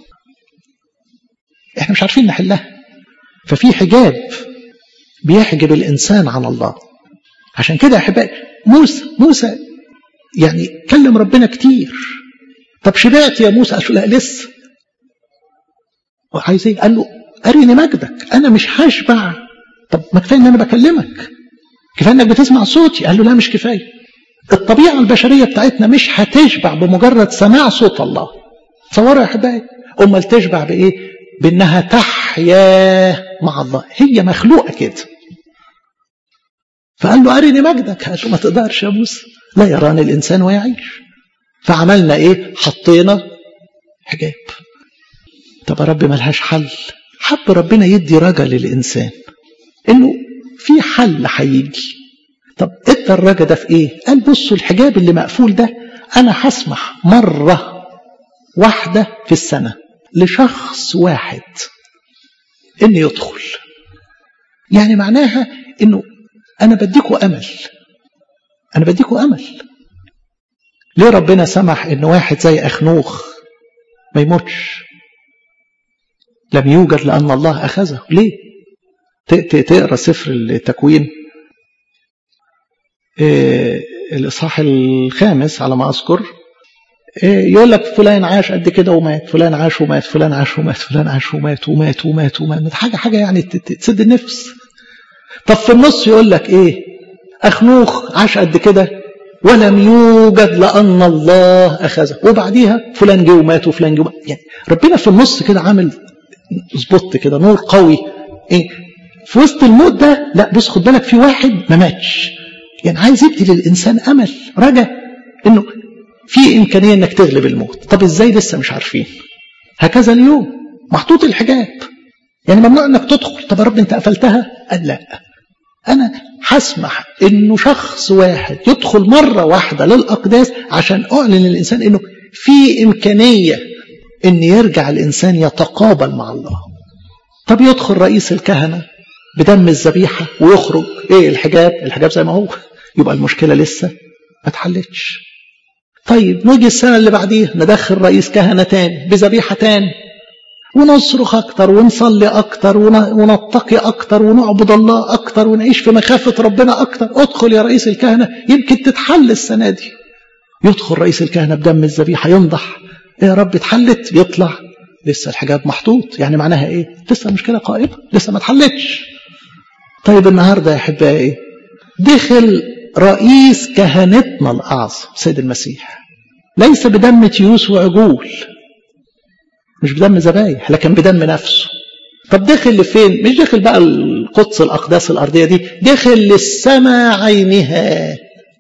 Speaker 1: احنا مش عارفين نحلها ففي حجاب بيحجب الانسان عن الله عشان كده يا احبائي موسى موسى يعني كلم ربنا كتير طب شبعت يا موسى قال له لا لسه عايز ايه قال له ارني مجدك انا مش هشبع طب ما كفايه ان انا بكلمك كفايه انك بتسمع صوتي قال له لا مش كفايه الطبيعه البشريه بتاعتنا مش هتشبع بمجرد سماع صوت الله تصوروا يا احبائي امال تشبع بايه بانها تحيا مع الله هي مخلوقه كده فقال له ارني مجدك قال له ما تقدرش يا موسى لا يراني الانسان ويعيش فعملنا ايه حطينا حجاب طب يا رب ملهاش حل حب ربنا يدي رجا للإنسان إنه في حل هيجي طب ادى الرجا ده في إيه؟ قال بصوا الحجاب اللي مقفول ده أنا هسمح مرة واحدة في السنة لشخص واحد إنه يدخل يعني معناها إنه أنا بديكوا أمل أنا بديكوا أمل ليه ربنا سمح إن واحد زي أخنوخ ما يموتش لم يوجد لأن الله أخذه ليه تقرأ سفر التكوين إيه الإصحاح الخامس على ما أذكر إيه يقول لك فلان عاش قد كده ومات فلان عاش ومات فلان عاش ومات فلان عاش ومات ومات ومات ومات حاجة حاجة يعني تسد النفس طب في النص يقول لك إيه أخنوخ عاش قد كده ولم يوجد لأن الله أخذه وبعديها فلان جه ومات وفلان جه يعني ربنا في النص كده عامل اظبط كده نور قوي ايه في وسط الموت ده لا بص خد بالك في واحد ما ماتش يعني عايز يدي للانسان امل رجا انه في امكانيه انك تغلب الموت طب ازاي لسه مش عارفين هكذا اليوم محطوط الحجاب يعني ممنوع انك تدخل طب يا رب انت قفلتها قال لا انا هسمح انه شخص واحد يدخل مره واحده للاقداس عشان اعلن للانسان انه في امكانيه ان يرجع الانسان يتقابل مع الله طب يدخل رئيس الكهنه بدم الذبيحه ويخرج ايه الحجاب الحجاب زي ما هو يبقى المشكله لسه ما اتحلتش طيب نيجي السنه اللي بعديها ندخل رئيس كهنه تاني بذبيحه تاني ونصرخ اكتر ونصلي اكتر ونتقي اكتر ونعبد الله اكتر ونعيش في مخافه ربنا اكتر ادخل يا رئيس الكهنه يمكن تتحل السنه دي يدخل رئيس الكهنه بدم الذبيحه ينضح إيه يا رب اتحلت يطلع لسه الحجاب محطوط يعني معناها ايه لسه المشكله قائمه لسه ما اتحلتش طيب النهارده يا احبائي دخل رئيس كهنتنا الاعظم سيد المسيح ليس بدم تيوس وعجول مش بدم ذبايح لكن بدم نفسه طب دخل لفين مش دخل بقى القدس الاقداس الارضيه دي دخل للسماء عينها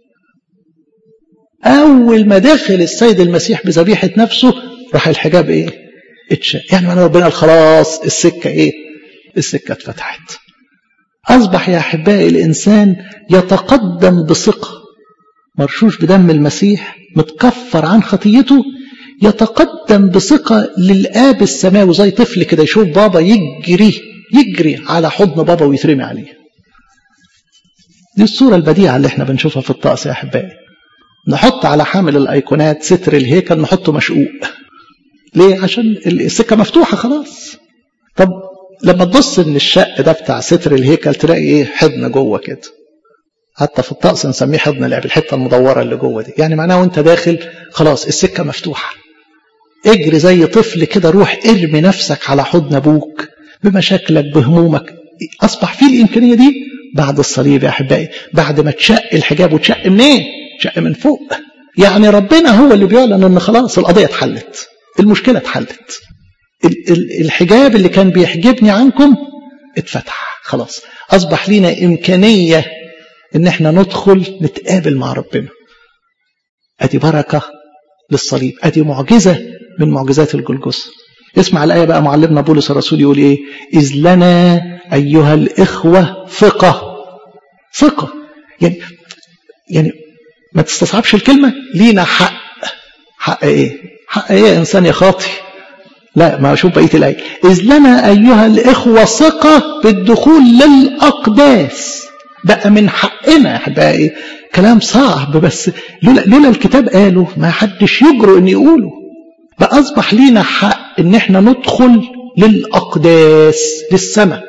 Speaker 1: أول ما دخل السيد المسيح بذبيحة نفسه راح الحجاب إيه؟ اتشاء يعني معنى ربنا خلاص السكة إيه؟ السكة اتفتحت أصبح يا أحبائي الإنسان يتقدم بثقة مرشوش بدم المسيح متكفر عن خطيته يتقدم بثقة للآب السماوي زي طفل كده يشوف بابا يجري يجري على حضن بابا ويترمي عليه دي الصورة البديعة اللي احنا بنشوفها في الطقس يا أحبائي نحط على حامل الايقونات ستر الهيكل نحطه مشقوق ليه عشان السكه مفتوحه خلاص طب لما تبص ان الشق ده بتاع ستر الهيكل تلاقي ايه حضن جوه كده حتى في الطقس نسميه حضن لعب الحته المدوره اللي جوه دي يعني معناه وانت داخل خلاص السكه مفتوحه اجري زي طفل كده روح ارمي نفسك على حضن ابوك بمشاكلك بهمومك اصبح في الامكانيه دي بعد الصليب يا احبائي بعد ما تشق الحجاب وتشق منين شق من فوق يعني ربنا هو اللي بيعلن ان خلاص القضيه اتحلت المشكله اتحلت الحجاب اللي كان بيحجبني عنكم اتفتح خلاص اصبح لينا امكانيه ان احنا ندخل نتقابل مع ربنا ادي بركه للصليب ادي معجزه من معجزات الجلجثه اسمع الآية بقى معلمنا بولس الرسول يقول إيه إذ لنا أيها الإخوة ثقة ثقة يعني يعني ما تستصعبش الكلمة لينا حق حق إيه حق إيه إنسان يا خاطي لا ما شوف بقية الآية إذ لنا أيها الإخوة ثقة بالدخول للأقداس بقى من حقنا بقى إيه كلام صعب بس لولا, لولا الكتاب قاله ما حدش يجرؤ إن يقوله بقى أصبح لينا حق إن إحنا ندخل للأقداس للسماء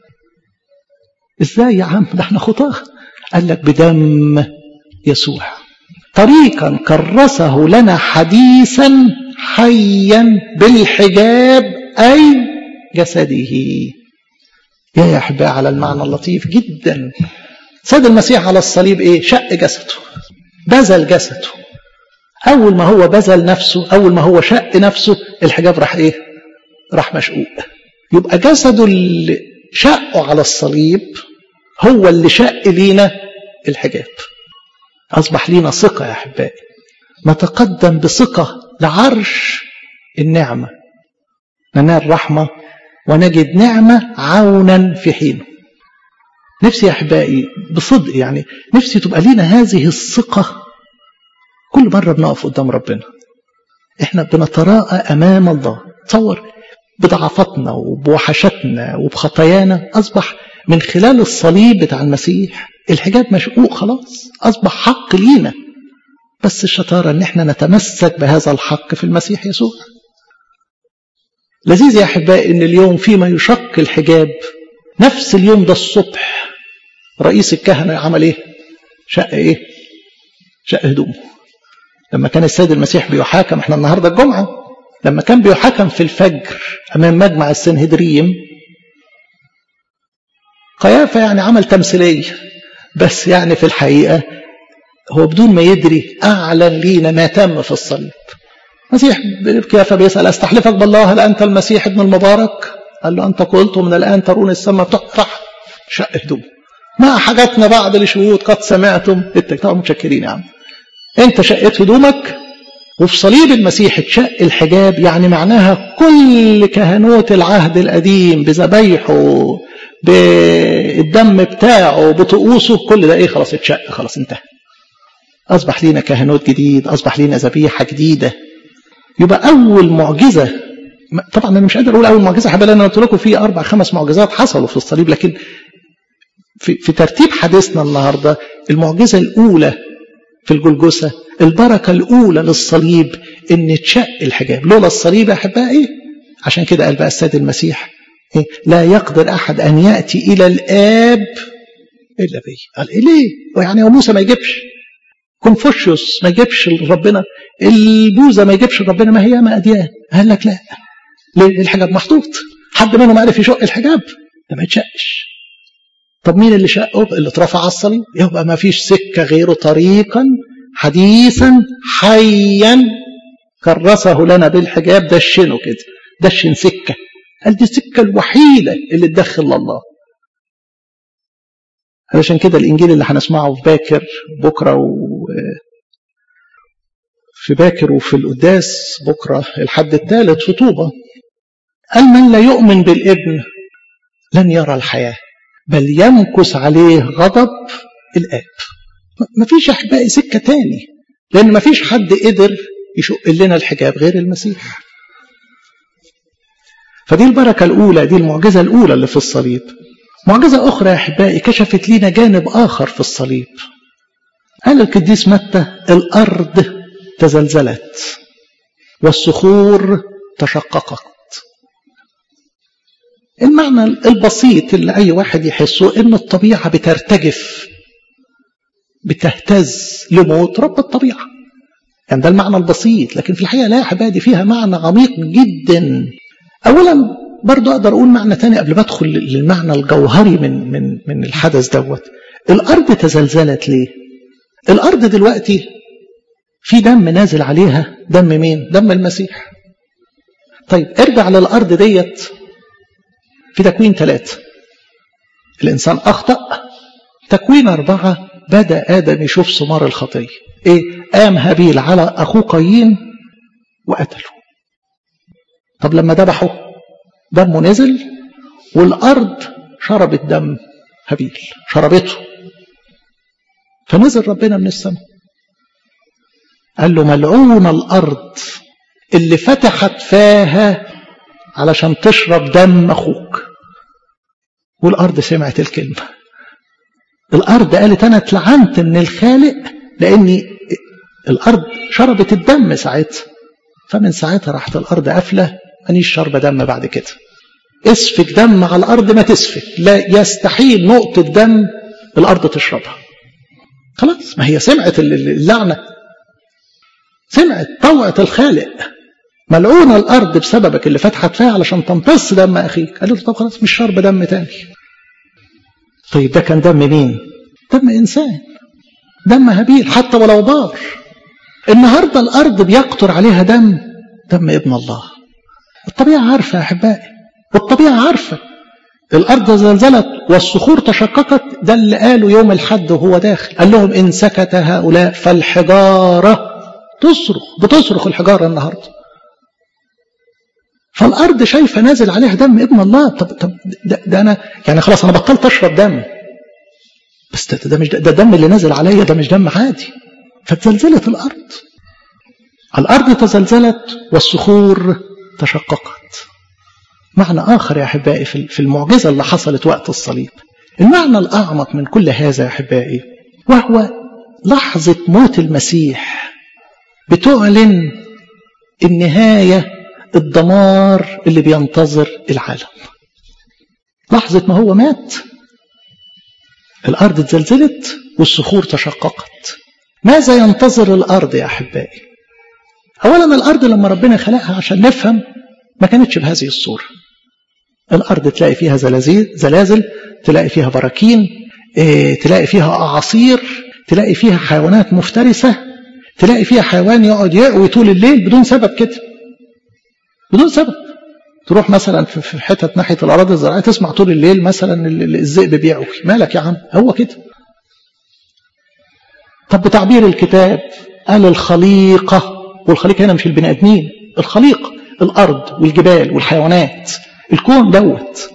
Speaker 1: إزاي يا عم ده إحنا خطاه قال لك بدم يسوع طريقا كرسه لنا حديثا حيا بالحجاب أي جسده يا يا أحباء على المعنى اللطيف جدا سيد المسيح على الصليب إيه شق جسده بذل جسده أول ما هو بذل نفسه أول ما هو شق نفسه الحجاب راح إيه راح مشقوق يبقى جسده اللي شقه على الصليب هو اللي شق لينا الحجاب أصبح لينا ثقة يا أحبائي نتقدم بثقة لعرش النعمة ننال رحمة ونجد نعمة عونا في حينه نفسي يا أحبائي بصدق يعني نفسي تبقى لينا هذه الثقة كل مرة بنقف قدام ربنا احنا بنتراءى أمام الله تصور بضعفتنا وبوحشتنا وبخطايانا أصبح من خلال الصليب بتاع المسيح الحجاب مشقوق خلاص أصبح حق لينا بس الشطارة ان احنا نتمسك بهذا الحق في المسيح يسوع لذيذ يا أحبائي ان اليوم فيما يشق الحجاب نفس اليوم ده الصبح رئيس الكهنة عمل ايه شق ايه شق هدومه لما كان السيد المسيح بيحاكم احنا النهاردة الجمعة لما كان بيحاكم في الفجر أمام مجمع السنهدريم قيافة يعني عمل تمثيلية بس يعني في الحقيقة هو بدون ما يدري أعلن لينا ما تم في الصليب مسيح قيافة بيسأل أستحلفك بالله هل أنت المسيح ابن المبارك قال له أنت قلت من الآن ترون السماء راح شق هدوم ما حاجتنا بعد لشهود قد سمعتم انت متشكرين يا عم انت شقيت هدومك وفي صليب المسيح اتشق الحجاب يعني معناها كل كهنوت العهد القديم بذبايحه بالدم بتاعه بطقوسه كل ده ايه خلاص اتشق خلاص انتهى اصبح لينا كهنوت جديد اصبح لينا ذبيحه جديده يبقى اول معجزه طبعا انا مش قادر اقول اول معجزه حبايبي انا قلت لكم في اربع خمس معجزات حصلوا في الصليب لكن في, في ترتيب حديثنا النهارده المعجزه الاولى في الجلجسه البركه الاولى للصليب ان اتشق الحجاب لولا الصليب يا احبائي عشان كده قال بقى السيد المسيح إيه؟ لا يقدر احد ان ياتي الى الاب الا بي قال إيه ليه يعني هو موسى ما يجيبش كونفوشيوس ما يجيبش ربنا البوذا ما يجيبش ربنا ما هي ما اديان قال لك لا ليه الحجاب محطوط حد منهم عرف يشق الحجاب ده ما يتشقش طب مين اللي شقه اللي اترفع على الصليب يبقى ما فيش سكه غيره طريقا حديثا حيا كرسه لنا بالحجاب دشنه كده دشن سكه قال دي السكه الوحيده اللي تدخل لله علشان كده الانجيل اللي هنسمعه في باكر بكره و في باكر وفي القداس بكره الحد الثالث في طوبه قال من لا يؤمن بالابن لن يرى الحياه بل يمكث عليه غضب الاب مفيش احبائي سكه تاني لان مفيش حد قدر يشق لنا الحجاب غير المسيح فدي البركه الاولى دي المعجزه الاولى اللي في الصليب معجزة أخرى يا أحبائي كشفت لنا جانب آخر في الصليب قال القديس متى الأرض تزلزلت والصخور تشققت المعنى البسيط اللي أي واحد يحسه إن الطبيعة بترتجف بتهتز لموت رب الطبيعة يعني ده المعنى البسيط لكن في الحقيقة لا يا حبايبي فيها معنى عميق جدا أولا برضو أقدر أقول معنى تاني قبل ما أدخل للمعنى الجوهري من من من الحدث دوت الأرض تزلزلت ليه؟ الأرض دلوقتي في دم نازل عليها دم مين؟ دم المسيح طيب ارجع للأرض ديت في تكوين ثلاثة الإنسان أخطأ تكوين أربعة بدأ آدم يشوف ثمار الخطية إيه؟ قام هابيل على أخوه قايين وقتله طب لما ذبحوا دمه نزل والأرض شربت دم هابيل شربته فنزل ربنا من السماء قال له ملعون الأرض اللي فتحت فاها علشان تشرب دم أخوك والأرض سمعت الكلمة الأرض قالت أنا اتلعنت من الخالق لأني الأرض شربت الدم ساعتها فمن ساعتها راحت الأرض قافلة مانيش شاربة دم بعد كده اسفك دم على الأرض ما تسفك لا يستحيل نقطة دم الأرض تشربها خلاص ما هي سمعت اللعنة سمعت طوعت الخالق ملعونة الأرض بسببك اللي فتحت فيها علشان تمتص دم أخيك قال له طب خلاص مش شرب دم تاني طيب ده كان دم مين دم إنسان دم هابيل حتى ولو بار النهاردة الأرض بيقطر عليها دم دم ابن الله الطبيعة عارفة يا أحبائي والطبيعة عارفة الأرض زلزلت والصخور تشققت ده اللي قاله يوم الحد وهو داخل قال لهم إن سكت هؤلاء فالحجارة تصرخ بتصرخ الحجارة النهاردة فالأرض شايفة نازل عليها دم ابن الله طب, طب ده, ده أنا يعني خلاص أنا بطلت أشرب دم بس ده, ده مش ده, ده دم اللي نازل عليا ده مش دم عادي فتزلزلت الأرض الأرض تزلزلت والصخور تشققت معنى آخر يا أحبائي في المعجزة اللي حصلت وقت الصليب المعنى الأعمق من كل هذا يا أحبائي وهو لحظة موت المسيح بتعلن النهاية الدمار اللي بينتظر العالم لحظة ما هو مات الأرض اتزلزلت والصخور تشققت ماذا ينتظر الأرض يا أحبائي أولا الأرض لما ربنا خلقها عشان نفهم ما كانتش بهذه الصورة الأرض تلاقي فيها زلازل, زلازل تلاقي فيها براكين اه تلاقي فيها أعاصير تلاقي فيها حيوانات مفترسة تلاقي فيها حيوان يقعد يقوي طول الليل بدون سبب كده بدون سبب تروح مثلا في حتة ناحية الأراضي الزراعية تسمع طول الليل مثلا الذئب بيعوي مالك يا عم هو كده طب بتعبير الكتاب قال الخليقة والخليقة هنا مش البني آدمين الخليقة الأرض والجبال والحيوانات الكون دوت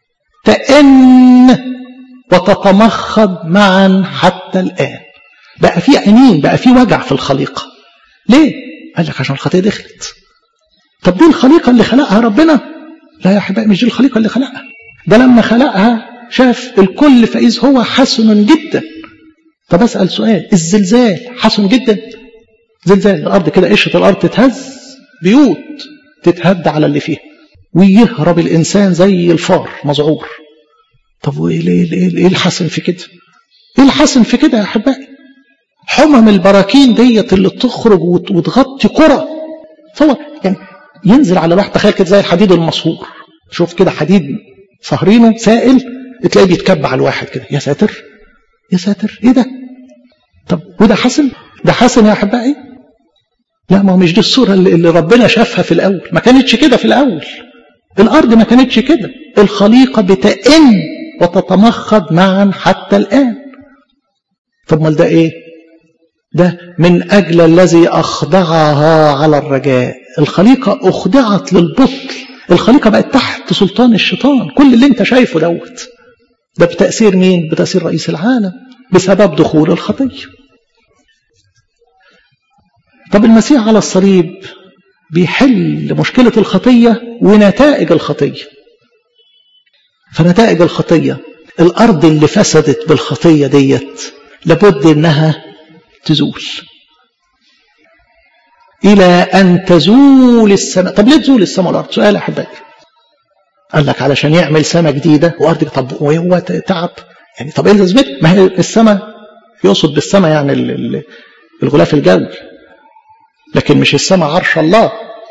Speaker 1: تئن وتتمخض معا حتى الآن بقى في عينين بقى في وجع في الخليقة ليه؟ قال لك عشان الخطية دخلت طب دي الخليقة اللي خلقها ربنا لا يا حبايبي مش دي الخليقة اللي خلقها ده لما خلقها شاف الكل فإذ هو حسن جدا طب أسأل سؤال الزلزال حسن جدا زلزال الأرض كده قشة الأرض تتهز بيوت تتهد على اللي فيها ويهرب الإنسان زي الفار مذعور طب وإيه إيه الحسن في كده إيه الحسن في كده يا أحبائي حمم البراكين ديت اللي تخرج وتغطي قرى تصور يعني ينزل على واحد تخيل كده زي الحديد المصهور شوف كده حديد صهرينه سائل تلاقيه بيتكب على الواحد كده يا ساتر يا ساتر ايه ده طب وده حسن ده حسن يا احبائي لا ما هو مش دي الصوره اللي, اللي ربنا شافها في الاول ما كانتش كده في الاول الارض ما كانتش كده الخليقه بتئن وتتمخض معا حتى الان طب امال ده ايه ده من اجل الذي اخضعها على الرجاء الخليقه اخضعت للبطل الخليقه بقت تحت سلطان الشيطان كل اللي انت شايفه دوت ده بتاثير مين بتاثير رئيس العالم بسبب دخول الخطيه طب المسيح على الصليب بيحل مشكله الخطيه ونتائج الخطيه فنتائج الخطيه الارض اللي فسدت بالخطيه ديت لابد انها تزول إلى أن تزول السماء طب ليه تزول السماء والأرض سؤال يا أحبائي قال لك علشان يعمل سماء جديدة وأرض طب وهو تعب يعني طب إيه لازمته ما هي السماء يقصد بالسماء يعني الغلاف الجوي لكن مش السماء عرش الله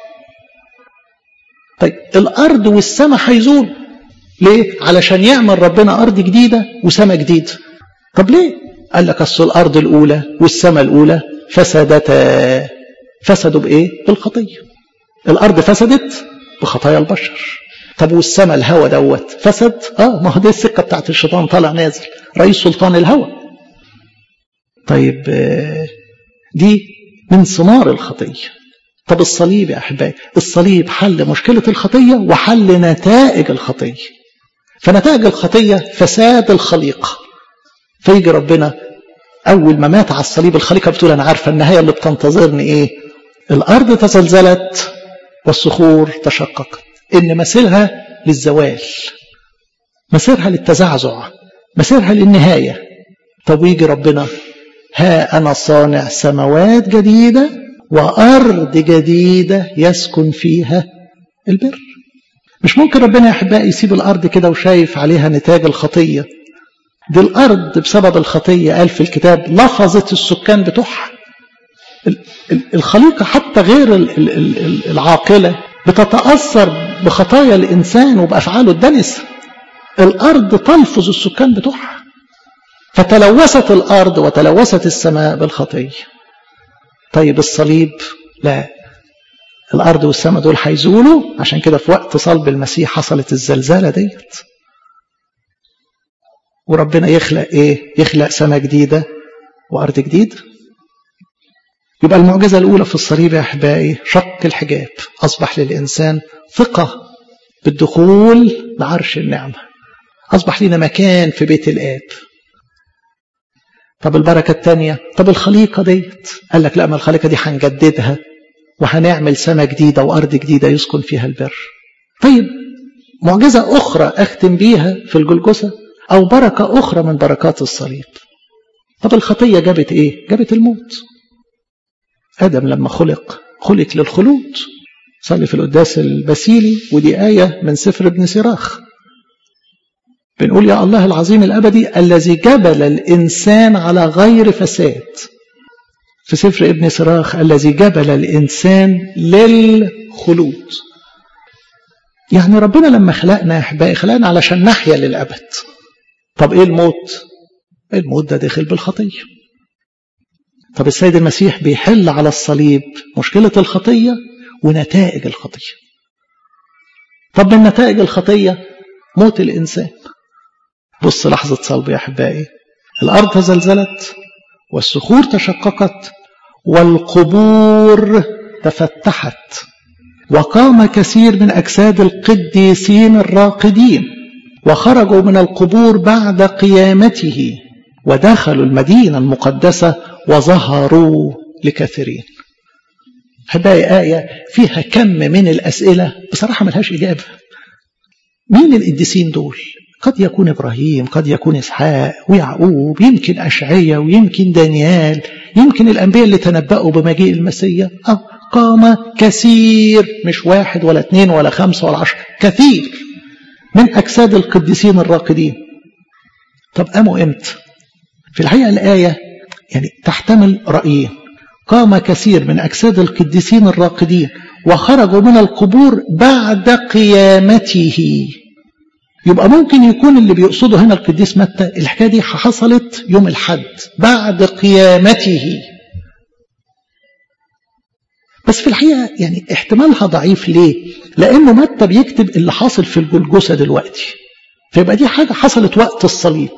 Speaker 1: طيب الأرض والسماء هيزول ليه؟ علشان يعمل ربنا أرض جديدة وسماء جديدة طب ليه؟ قال لك أصل الأرض الأولى والسماء الأولى فسدتا فسدوا بإيه؟ بالخطية الأرض فسدت بخطايا البشر طب والسماء الهوى دوت فسد اه ما هو دي السكه بتاعت الشيطان طالع نازل رئيس سلطان الهوى طيب دي من ثمار الخطيه طب الصليب يا أحبائي الصليب حل مشكلة الخطية وحل نتائج الخطية فنتائج الخطية فساد الخليقة فيجي ربنا أول ما مات على الصليب الخليقة بتقول أنا عارفة النهاية اللي بتنتظرني إيه الأرض تزلزلت والصخور تشققت إن مسيرها للزوال مسيرها للتزعزع مسيرها للنهاية طب ويجي ربنا ها أنا صانع سماوات جديدة وأرض جديدة يسكن فيها البر مش ممكن ربنا يا أحبائي يسيب الأرض كده وشايف عليها نتاج الخطية دي الأرض بسبب الخطية قال في الكتاب لفظت السكان بتوعها الخليقة حتى غير العاقلة بتتأثر بخطايا الإنسان وبأفعاله الدنسة الأرض تلفظ السكان بتوعها فتلوثت الأرض وتلوثت السماء بالخطية طيب الصليب لا الأرض والسماء دول هيزولوا عشان كده في وقت صلب المسيح حصلت الزلزالة ديت وربنا يخلق ايه يخلق سماء جديدة وأرض جديدة يبقى المعجزة الأولى في الصليب يا أحبائي شق الحجاب أصبح للإنسان ثقة بالدخول لعرش النعمة أصبح لنا مكان في بيت الآب طب البركة الثانية طب الخليقة ديت قال لك لا ما الخليقة دي هنجددها وهنعمل سماء جديدة وأرض جديدة يسكن فيها البر طيب معجزة أخرى أختم بيها في الجلجسة أو بركة أخرى من بركات الصليب طب الخطية جابت إيه؟ جابت الموت آدم لما خلق خلق للخلود صلي في القداس البسيلي ودي آية من سفر ابن سراخ بنقول يا الله العظيم الأبدي الذي جبل الإنسان على غير فساد في سفر ابن سراخ الذي جبل الإنسان للخلود يعني ربنا لما خلقنا يا أحبائي خلقنا علشان نحيا للأبد طب إيه الموت؟ الموت ده داخل بالخطية طب السيد المسيح بيحل على الصليب مشكلة الخطية ونتائج الخطية طب من نتائج الخطية موت الإنسان بص لحظة صلب يا أحبائي الأرض تزلزلت والصخور تشققت والقبور تفتحت وقام كثير من أجساد القديسين الراقدين وخرجوا من القبور بعد قيامته ودخلوا المدينة المقدسة وظهروا لكثيرين أحبائي آية فيها كم من الأسئلة بصراحة ملهاش إجابة مين القديسين دول قد يكون إبراهيم قد يكون إسحاق ويعقوب يمكن أشعية ويمكن دانيال يمكن الأنبياء اللي تنبأوا بمجيء المسيح أو قام كثير مش واحد ولا اثنين ولا خمسة ولا عشر كثير من أجساد القديسين الراقدين طب قاموا إمتى في الحقيقة الآية يعني تحتمل رأيين قام كثير من أجساد القديسين الراقدين وخرجوا من القبور بعد قيامته يبقى ممكن يكون اللي بيقصده هنا القديس متى الحكايه دي حصلت يوم الحد بعد قيامته بس في الحقيقه يعني احتمالها ضعيف ليه؟ لانه متى بيكتب اللي حاصل في الجلجسه دلوقتي فيبقى دي حاجه حصلت وقت الصليب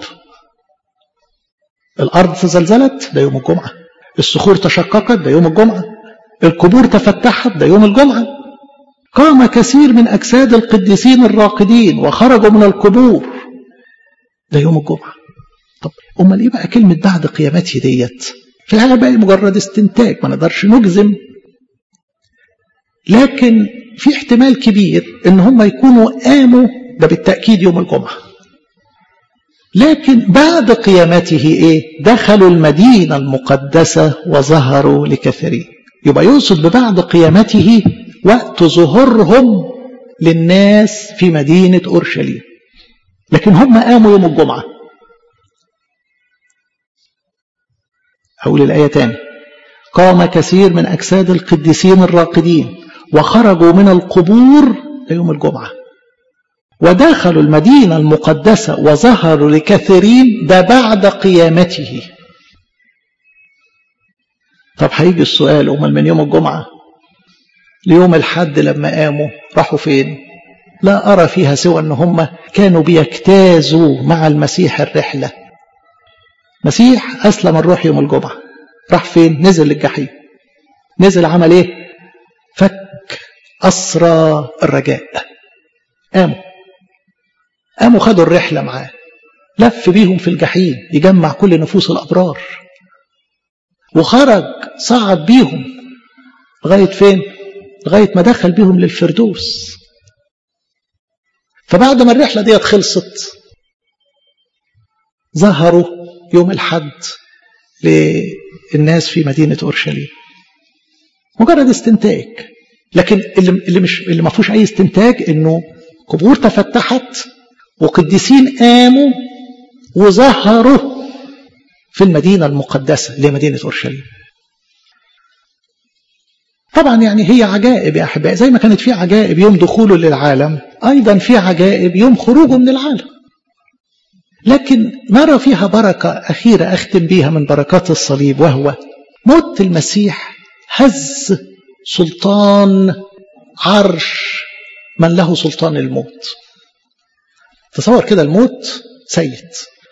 Speaker 1: الارض تزلزلت ده يوم الجمعه الصخور تشققت ده يوم الجمعه القبور تفتحت ده يوم الجمعه قام كثير من أجساد القديسين الراقدين وخرجوا من القبور ده يوم الجمعة طب أمال إيه بقى كلمة بعد قيامته ديت في الحقيقة بقى مجرد استنتاج ما نقدرش نجزم لكن في احتمال كبير ان هم يكونوا قاموا ده بالتأكيد يوم الجمعة لكن بعد قيامته ايه دخلوا المدينة المقدسة وظهروا لكثيرين يبقى يقصد ببعد قيامته وقت ظهورهم للناس في مدينة أورشليم لكن هم قاموا يوم الجمعة أقول الآية تاني قام كثير من أجساد القديسين الراقدين وخرجوا من القبور يوم الجمعة ودخلوا المدينة المقدسة وظهروا لكثيرين ده بعد قيامته طب هيجي السؤال أمال من يوم الجمعة ليوم الحد لما قاموا راحوا فين لا أرى فيها سوى أن هم كانوا بيجتازوا مع المسيح الرحلة مسيح أسلم الروح يوم الجمعة راح فين نزل للجحيم نزل عمل ايه فك أسرى الرجاء قاموا قاموا خدوا الرحلة معاه لف بيهم في الجحيم يجمع كل نفوس الأبرار وخرج صعد بيهم لغاية فين لغاية ما دخل بيهم للفردوس فبعد ما الرحلة ديت خلصت ظهروا يوم الحد للناس في مدينة أورشليم مجرد استنتاج لكن اللي اللي مش اللي ما فيهوش اي استنتاج انه قبور تفتحت وقديسين قاموا وظهروا في المدينه المقدسه اللي هي مدينه اورشليم. طبعا يعني هي عجائب يا احبائي زي ما كانت في عجائب يوم دخوله للعالم ايضا في عجائب يوم خروجه من العالم. لكن نرى فيها بركه اخيره اختم بيها من بركات الصليب وهو موت المسيح هز سلطان عرش من له سلطان الموت تصور كده الموت سيد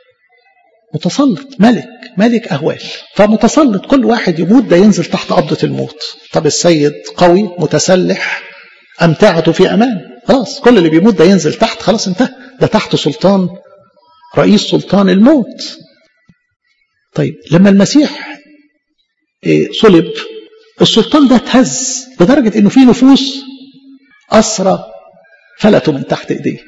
Speaker 1: متسلط ملك ملك أهوال فمتسلط كل واحد يموت ده ينزل تحت قبضة الموت طب السيد قوي متسلح أمتعته في أمان خلاص كل اللي بيموت ده ينزل تحت خلاص انتهى ده تحت سلطان رئيس سلطان الموت طيب لما المسيح صلب السلطان ده اتهز لدرجة انه في نفوس أسرى فلتوا من تحت ايديه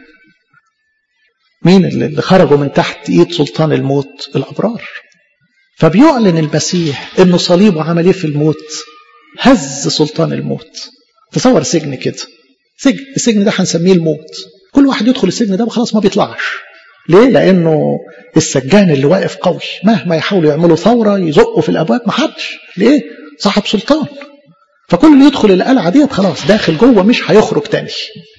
Speaker 1: مين اللي خرجوا من تحت ايد سلطان الموت الابرار فبيعلن المسيح انه صليبه عمل ايه في الموت هز سلطان الموت تصور سجن كده سجن السجن ده هنسميه الموت كل واحد يدخل السجن ده وخلاص ما بيطلعش ليه لانه السجان اللي واقف قوي مهما يحاولوا يعملوا ثوره يزقوا في الابواب ما حدش ليه صاحب سلطان فكل اللي يدخل القلعه ديت خلاص داخل جوه مش هيخرج تاني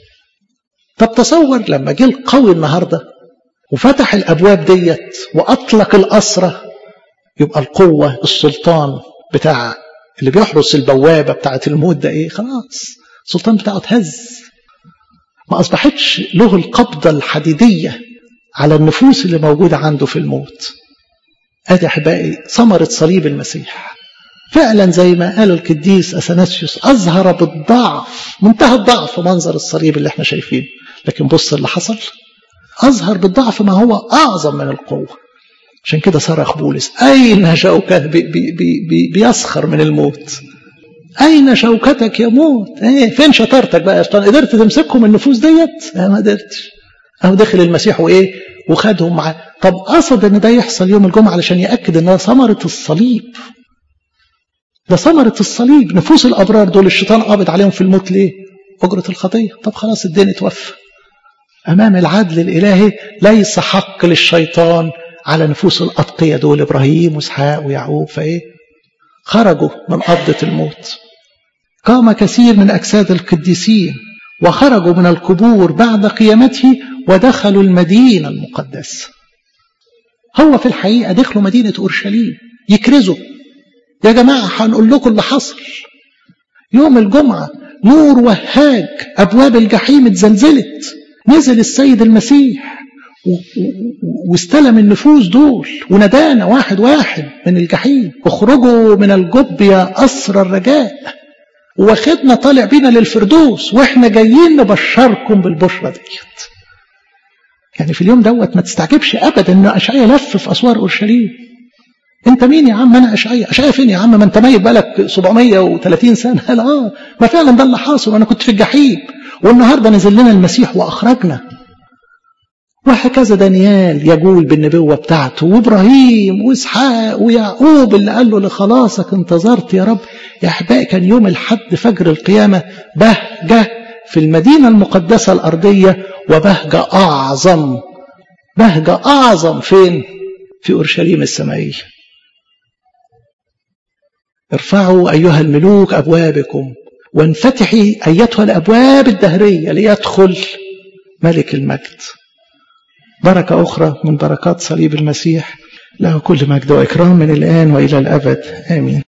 Speaker 1: طب تصور لما جه القوي النهارده وفتح الابواب ديت واطلق الاسرى يبقى القوه السلطان بتاع اللي بيحرس البوابه بتاعه الموت ده ايه خلاص السلطان بتاعه اتهز ما اصبحتش له القبضه الحديديه على النفوس اللي موجوده عنده في الموت ادي احبائي ثمره صليب المسيح فعلا زي ما قال القديس اثناسيوس اظهر بالضعف منتهى الضعف منظر الصليب اللي احنا شايفينه لكن بص اللي حصل أظهر بالضعف ما هو أعظم من القوة عشان كده صرخ بولس أين شوكة بي بي بي بيسخر من الموت أين شوكتك يا موت إيه فين شطارتك بقى يا شيطان قدرت تمسكهم النفوس ديت أنا ما قدرتش أهو دخل المسيح وإيه وخدهم معاه طب قصد إن ده يحصل يوم الجمعة علشان يأكد إن ده ثمرة الصليب ده ثمرة الصليب نفوس الأبرار دول الشيطان قابض عليهم في الموت ليه أجرة الخطية طب خلاص الدين اتوفى أمام العدل الإلهي ليس حق للشيطان على نفوس الأتقية دول إبراهيم وإسحاق ويعقوب فإيه خرجوا من قبضة الموت قام كثير من أجساد القديسين وخرجوا من القبور بعد قيامته ودخلوا المدينة المقدسة هو في الحقيقة دخلوا مدينة أورشليم يكرزوا يا جماعة هنقول لكم اللي حصل يوم الجمعة نور وهاج أبواب الجحيم اتزلزلت نزل السيد المسيح واستلم النفوس دول ونادانا واحد واحد من الجحيم اخرجوا من الجب يا أسر الرجاء واخدنا طالع بينا للفردوس واحنا جايين نبشركم بالبشرة ديت يعني في اليوم دوت ما تستعجبش ابدا ان اشعيا لف في اسوار اورشليم انت مين يا عم انا اشعيا اشعيا فين يا عم ما انت ميت بقالك 730 سنه قال اه ما فعلا ده اللي حاصل انا كنت في الجحيم والنهارده نزل لنا المسيح واخرجنا وهكذا دانيال يقول بالنبوه بتاعته وابراهيم واسحاق ويعقوب اللي قال له لخلاصك انتظرت يا رب يا احبائي كان يوم الحد فجر القيامه بهجه في المدينه المقدسه الارضيه وبهجه اعظم بهجه اعظم فين في اورشليم السمائيه ارفعوا ايها الملوك ابوابكم وانفتحي ايتها الابواب الدهريه ليدخل ملك المجد بركه اخرى من بركات صليب المسيح له كل مجد واكرام من الان والى الابد امين